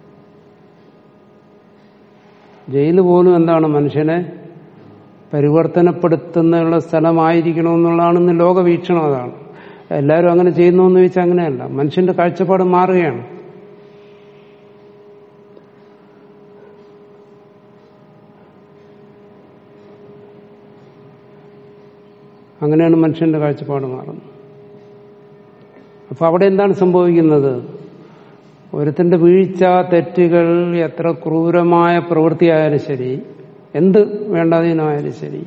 ജയില് പോലും എന്താണ് മനുഷ്യനെ പരിവർത്തനപ്പെടുത്തുന്നുള്ള സ്ഥലമായിരിക്കണമെന്നുള്ളതാണ് ഇന്ന് ലോകവീക്ഷണം അതാണ് എല്ലാവരും അങ്ങനെ ചെയ്യുന്നു എന്ന് ചോദിച്ചാൽ അങ്ങനെയല്ല മനുഷ്യന്റെ കാഴ്ചപ്പാട് മാറുകയാണ് അങ്ങനെയാണ് മനുഷ്യന്റെ കാഴ്ചപ്പാട് മാറുന്നത് അപ്പൊ അവിടെ എന്താണ് സംഭവിക്കുന്നത് ഒരുത്തിന്റെ വീഴ്ച തെറ്റുകൾ എത്ര ക്രൂരമായ പ്രവൃത്തിയായാലും ശരി എന്ത് വേണ്ടാതീനമായാലും ശരി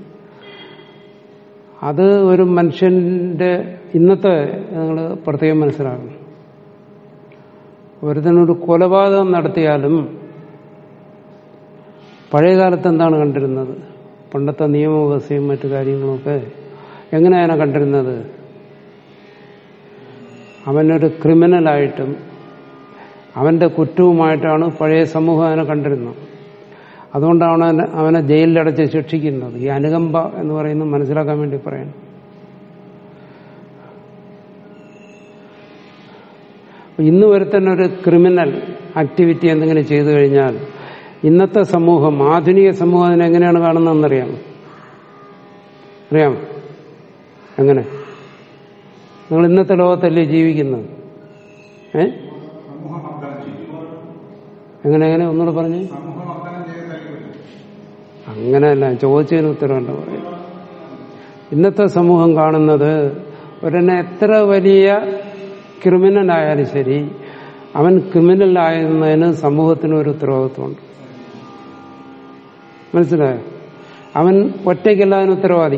അത് ഒരു മനുഷ്യന്റെ ഇന്നത്തെ നിങ്ങൾ പ്രത്യേകം മനസ്സിലാക്കണം ഒരുത്തനൊരു കൊലപാതകം നടത്തിയാലും പഴയ കാലത്ത് എന്താണ് കണ്ടിരുന്നത് പണ്ടത്തെ നിയമവ്യവസ്ഥയും മറ്റു കാര്യങ്ങളുമൊക്കെ എങ്ങനെയാണ് കണ്ടിരുന്നത് അവനൊരു ക്രിമിനലായിട്ടും അവന്റെ കുറ്റവുമായിട്ടാണ് പഴയ സമൂഹം അവനെ കണ്ടിരുന്നത് അതുകൊണ്ടാണ് അവനെ അവനെ ജയിലിലടച്ച് ശിക്ഷിക്കുന്നത് ഈ അനുകമ്പ എന്ന് പറയുന്നത് മനസ്സിലാക്കാൻ വേണ്ടി പറയണം ഇന്ന് വരെ തന്നെ ഒരു ക്രിമിനൽ ആക്ടിവിറ്റി എന്തെങ്കിലും ചെയ്തു കഴിഞ്ഞാൽ ഇന്നത്തെ സമൂഹം ആധുനിക സമൂഹം അതിനെ എങ്ങനെയാണ് കാണുന്നതെന്നറിയാം അറിയാം എങ്ങനെ നിങ്ങൾ ഇന്നത്തെ ലോകത്തല്ലേ ജീവിക്കുന്നത് ഏ എങ്ങനെ എങ്ങനെ ഒന്നുകൂടെ പറഞ്ഞു അങ്ങനെയല്ല ചോദിച്ചതിന് ഉത്തരവല്ല പറയും ഇന്നത്തെ സമൂഹം കാണുന്നത് ഒരെന്നെ എത്ര വലിയ ക്രിമിനൽ ആയാലും ശരി അവൻ ക്രിമിനൽ ആയിരുന്നതിന് സമൂഹത്തിന് ഒരു ഉത്തരവാദിത്വമുണ്ട് മനസ്സിലായോ അവൻ ഒറ്റയ്ക്കല്ല അതിന് ഉത്തരവാദി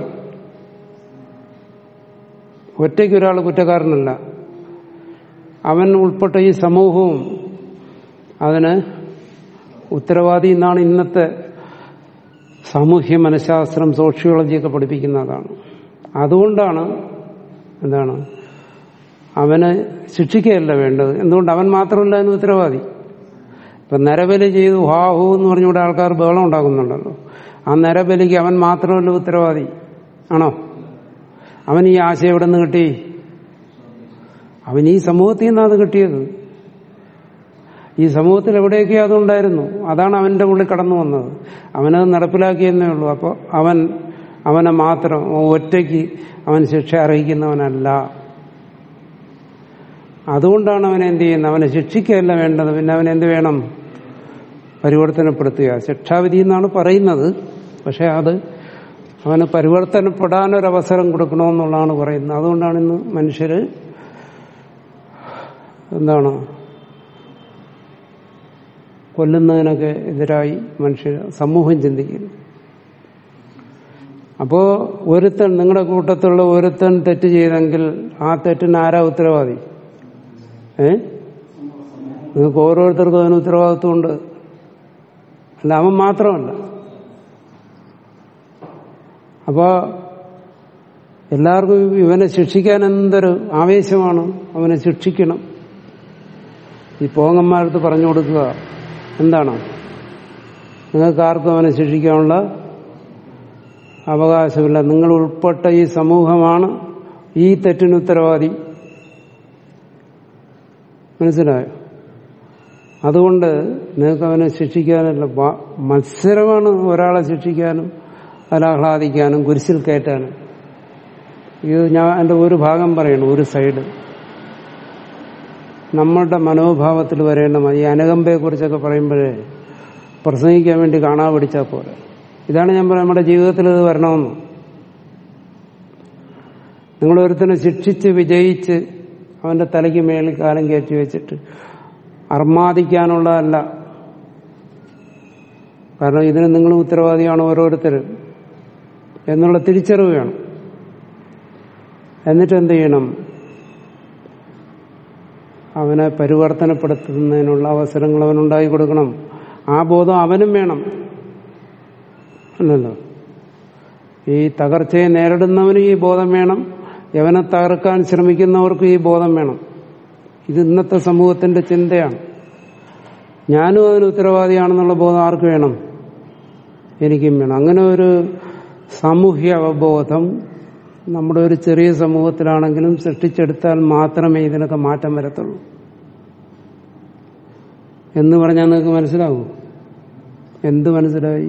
ഒറ്റയ്ക്ക് ഒരാൾ കുറ്റക്കാരനല്ല അവൻ ഉൾപ്പെട്ട ഈ സമൂഹവും അതിന് ഉത്തരവാദി എന്നാണ് ഇന്നത്തെ സാമൂഹ്യ മനഃശാസ്ത്രം സോഷ്യോളജിയൊക്കെ പഠിപ്പിക്കുന്നതാണ് അതുകൊണ്ടാണ് എന്താണ് അവന് ശിക്ഷിക്കുകയല്ല വേണ്ടത് എന്തുകൊണ്ട് അവൻ മാത്രമല്ല അതിന് ഉത്തരവാദി ഇപ്പൊ നരബലി ചെയ്തു ഹാഹു എന്ന് പറഞ്ഞുകൂടെ ആൾക്കാർ ബഹളം ഉണ്ടാക്കുന്നുണ്ടല്ലോ ആ നരബലിക്ക് അവൻ മാത്രമല്ല ഉത്തരവാദി ആണോ അവൻ ഈ ആശയം എവിടെ നിന്ന് കിട്ടി അവൻ ഈ സമൂഹത്തിൽ നിന്നാണ് അത് കിട്ടിയത് ഈ സമൂഹത്തിൽ എവിടെയൊക്കെയോ അതുണ്ടായിരുന്നു അതാണ് അവന്റെ ഉള്ളിൽ കടന്നു വന്നത് അവനത് നടപ്പിലാക്കിയെന്നേ ഉള്ളൂ അപ്പോൾ അവൻ അവനെ മാത്രം ഒറ്റയ്ക്ക് അവൻ ശിക്ഷ അർഹിക്കുന്നവനല്ല അതുകൊണ്ടാണ് അവൻ എന്ത് ചെയ്യുന്നത് അവനെ ശിക്ഷിക്കുകയല്ല വേണ്ടത് പിന്നെ അവൻ എന്ത് വേണം പരിവർത്തനപ്പെടുത്തുക ശിക്ഷാവിധി എന്നാണ് പറയുന്നത് പക്ഷെ അത് അവന് പരിവർത്തനപ്പെടാനൊരവസരം കൊടുക്കണമെന്നുള്ളതാണ് പറയുന്നത് അതുകൊണ്ടാണ് ഇന്ന് മനുഷ്യര് എന്താണ് കൊല്ലുന്നതിനൊക്കെ എതിരായി മനുഷ്യർ സമൂഹം ചിന്തിക്കുന്നു അപ്പോ ഒരുത്തൻ നിങ്ങളുടെ കൂട്ടത്തിലുള്ള ഒരുത്തൻ തെറ്റ് ചെയ്തെങ്കിൽ ആ തെറ്റിന് ആരാ ഉത്തരവാദി ഏ നിങ്ങൾക്ക് ഓരോരുത്തർക്കും അതിന് ഉത്തരവാദിത്വമുണ്ട് അല്ല അവൻ മാത്രമല്ല അപ്പോ എല്ലാവർക്കും ഇവനെ ശിക്ഷിക്കാൻ എന്തൊരു ആവേശമാണ് അവനെ ശിക്ഷിക്കണം ഈ പോങ്ങന്മാരടുത്ത് പറഞ്ഞു കൊടുക്കുക എന്താണ് നിങ്ങൾക്ക് ആർക്കും അവനെ ശിക്ഷിക്കാനുള്ള അവകാശമില്ല നിങ്ങൾ ഉൾപ്പെട്ട ഈ സമൂഹമാണ് ഈ തെറ്റിന് ഉത്തരവാദി മനസ്സിലായോ അതുകൊണ്ട് നിങ്ങൾക്ക് അവനെ ശിക്ഷിക്കാനല്ല മത്സരമാണ് ഒരാളെ ശിക്ഷിക്കാനും അലാഹ്ലാദിക്കാനും കുരിശിൽ കയറ്റാനും ഇത് ഞാൻ എൻ്റെ ഒരു ഭാഗം പറയണം ഒരു സൈഡ് നമ്മളുടെ മനോഭാവത്തിൽ വരേണ്ട ഈ അനുകമ്പയെ കുറിച്ചൊക്കെ പറയുമ്പോഴേ പ്രസംഗിക്കാൻ വേണ്ടി കാണാൻ പിടിച്ചാൽ പോലെ ഇതാണ് ഞാൻ പറയാം നമ്മുടെ ജീവിതത്തിൽ ഇത് വരണമെന്ന് നിങ്ങൾ ഒരുത്തനെ ശിക്ഷിച്ച് വിജയിച്ച് അവന്റെ തലയ്ക്ക് മേളിൽ കാലം കയറ്റി വെച്ചിട്ട് അർമാദിക്കാനുള്ളതല്ല കാരണം ഇതിന് നിങ്ങൾ ഉത്തരവാദിയാണ് ഓരോരുത്തരും എന്നുള്ള തിരിച്ചറിവ് വേണം എന്നിട്ട് എന്ത് ചെയ്യണം അവനെ പരിവർത്തനപ്പെടുത്തുന്നതിനുള്ള അവസരങ്ങൾ അവനുണ്ടാക്കി കൊടുക്കണം ആ ബോധം അവനും വേണം അല്ലല്ലോ ഈ തകർച്ചയെ നേരിടുന്നവന് ഈ ബോധം വേണം യവനെ തകർക്കാൻ ശ്രമിക്കുന്നവർക്കും ഈ ബോധം വേണം ഇത് ഇന്നത്തെ സമൂഹത്തിന്റെ ചിന്തയാണ് ഞാനും അതിന് ഉത്തരവാദിയാണെന്നുള്ള ബോധം ആർക്ക് വേണം എനിക്കും വേണം അങ്ങനെ ഒരു സാമൂഹ്യ അവബോധം നമ്മുടെ ഒരു ചെറിയ സമൂഹത്തിലാണെങ്കിലും സൃഷ്ടിച്ചെടുത്താൽ മാത്രമേ ഇതിനൊക്കെ മാറ്റം വരത്തുള്ളൂ എന്ന് പറഞ്ഞാൽ നിങ്ങൾക്ക് മനസ്സിലാവൂ എന്ത് മനസ്സിലായി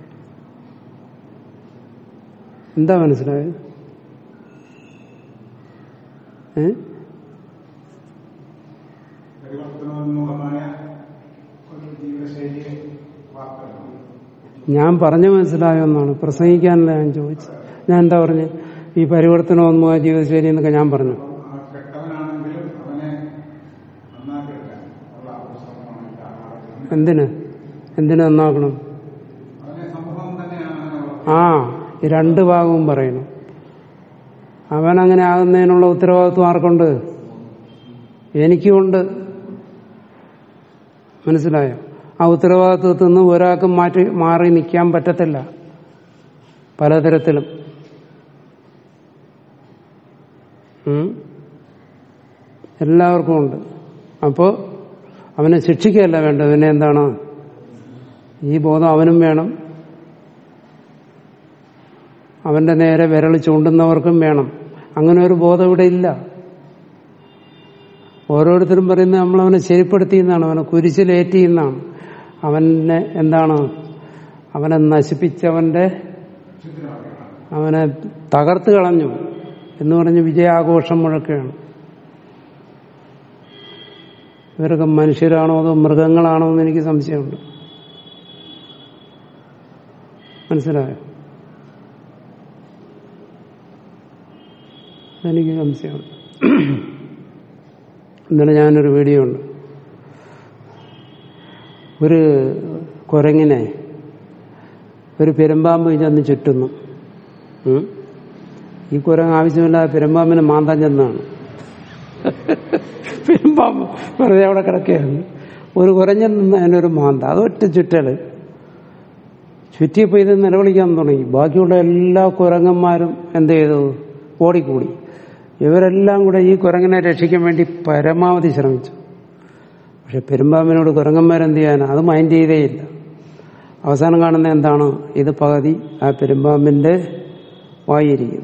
എന്താ മനസ്സിലായത് ഏ പരിവർത്തനോന്മുഖമായ ഒരു ജീവിതശൈലിയെ വാർത്തെടുക്കണം ഞാൻ പറഞ്ഞു മനസ്സിലായോ എന്നാണ് പ്രസംഗിക്കാനല്ല ഞാൻ ചോദിച്ചത് ഞാൻ എന്താ പറഞ്ഞു ഈ പരിവർത്തനോന്മുഖ ജീവിതശൈലി എന്നൊക്കെ ഞാൻ പറഞ്ഞു ആ കെട്ടവനാണെങ്കിലും അവനെ നന്നാക്കിയെടുക്കാൻ ഉള്ള ശ്രമമാണ് ഈ ആത്മാർത്ഥത. എന്തിന് എന്തിനു നന്നാക്കണം അവനെ സമൂഹം തന്നെയാണ് അങ്ങനെ വളർത്തുന്നത്. ആ ഈ രണ്ട് ഭാഗവും പറയണം അവൻ അങ്ങനെ ആകുന്നതിനുള്ള ഉത്തരവാദിത്വം ആർക്കുണ്ട് എനിക്കുമുണ്ട് മനസ്സിലായോ ആ ഉത്തരവാദിത്വത്തിൽ നിന്ന് ഒരാൾക്കും മാറ്റി മാറി നിൽക്കാൻ പറ്റത്തില്ല പലതരത്തിലും ഉം. എല്ലാവർക്കും ഉണ്ട് അപ്പോ അവനെ ശിക്ഷിക്കുകയല്ല വേണ്ടത് പിന്നെ എന്താണ് ഈ ബോധം അവനും വേണം അവന്റെ നേരെ വിരൽ ചൂണ്ടുന്നവർക്കും വേണം അങ്ങനെ ഒരു ബോധം ഇവിടെ ഇല്ല ഓരോരുത്തരും പറയുന്നത് നമ്മൾ അവനെ ശരിപ്പെടുത്തി എന്നാണ് അവനെ കുരിശിലേറ്റി എന്നാണ് അവനെ എന്താണ് അവനെ നശിപ്പിച്ചവന്റെ അവനെ തകർത്ത് കളഞ്ഞു എന്ന് പറഞ്ഞ് വിജയാഘോഷം മുഴക്കുകയാണ് ഇവരൊക്കെ മനുഷ്യരാണോ അതോ മൃഗങ്ങളാണോ എന്ന് എനിക്ക് സംശയമുണ്ട് മനസ്സിലായോ എനിക്ക് സംശയമുണ്ട് ഇന്നലെ ഞാനൊരു വീഡിയോ ഉണ്ട് ഒരു കുരങ്ങിനെ ഒരു പെരുമ്പാമ്പ് ചെന്ന് ചുറ്റുന്നു ഉം. ഈ കുരങ്ങ് ആവശ്യമില്ലാതെ പെരുമ്പാമ്പിനെ മാന്താൻ ചെന്നാണ് പെരുമ്പാമ്പ് വെറുതെ അവിടെ കിടക്കുകയാണ് ഒരു കുരഞ്ഞൻ നിന്ന് അതിനൊരു മാന്ത അതൊറ്റ ചുറ്റല് ചുറ്റിയപ്പോൾ ഇത് നിലവിളിക്കാൻ തുടങ്ങി ബാക്കിയുള്ള എല്ലാ കുരങ്ങന്മാരും എന്ത് ചെയ്തു ഓടിക്കൂടി ഇവരെല്ലാം കൂടെ ഈ കുരങ്ങിനെ രക്ഷിക്കാൻ വേണ്ടി പരമാവധി ശ്രമിച്ചു പക്ഷെ പെരുമ്പാമ്പിനോട് കുരങ്ങന്മാരെന്ത് ചെയ്യാനാ അത് മൈൻഡ് ചെയ്തേയില്ല അവസാനം കാണുന്ന എന്താണ് ഇത് പകുതി ആ പെരുമ്പാമ്പിന്റെ വായിരിക്കും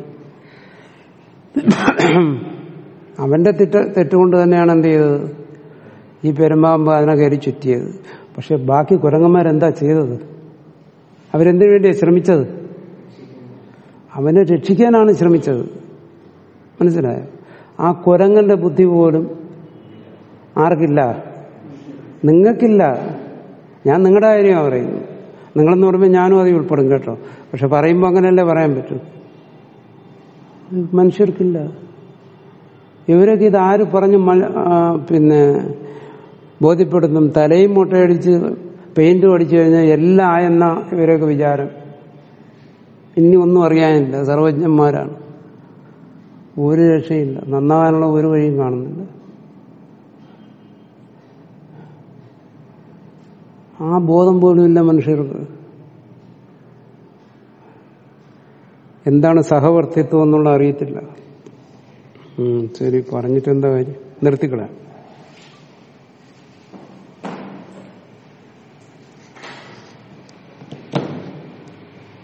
അവന്റെ തെറ്റ് തെറ്റുകൊണ്ട് തന്നെയാണ് എന്ത് ചെയ്തത് ഈ പെരുമ്പാമ്പ് അതിനെ കയറി ചുറ്റിയത് പക്ഷെ ബാക്കി കുരങ്ങന്മാരെന്താ ചെയ്തത് അവരെന്തിനു വേണ്ടിയാണ് ശ്രമിച്ചത് അവനെ രക്ഷിക്കാനാണ് ശ്രമിച്ചത് മനസ്സിലായോ ആ കുരങ്ങന്റെ ബുദ്ധി പോലും ആർക്കില്ല നിങ്ങൾക്കില്ല ഞാൻ നിങ്ങളുടെ കാര്യമാണ് പറയുന്നത് നിങ്ങളെന്ന് പറയുമ്പോൾ ഞാനും അതിൽ ഉൾപ്പെടും കേട്ടോ പക്ഷെ പറയുമ്പോൾ അങ്ങനെയല്ലേ പറയാൻ പറ്റൂ മനുഷ്യർക്കില്ല ഇവരൊക്കെ ഇത് ആര് പറഞ്ഞു മല- ആ, പിന്നെ ബോധ്യപ്പെടുത്തും തലയും മുട്ടയടിച്ച് പെയിന്റ് അടിച്ചു കഴിഞ്ഞാൽ എല്ലാം ആയെന്ന ഇവരൊക്കെ വിചാരം ഇനി ഒന്നും അറിയാനില്ല സർവജ്ഞന്മാരാണ് ഒരു രക്ഷയില്ല നന്നാകാനുള്ള ഒരു വഴിയും കാണുന്നില്ല ആ ബോധം പോലും ഇല്ല മനുഷ്യർക്ക് എന്താണ് സഹവർത്തിത്വം എന്നുള്ള അറിയത്തില്ല ഉം, ശരി പറഞ്ഞിട്ട് എന്താ കാര്യം നിർത്തിക്കളയാം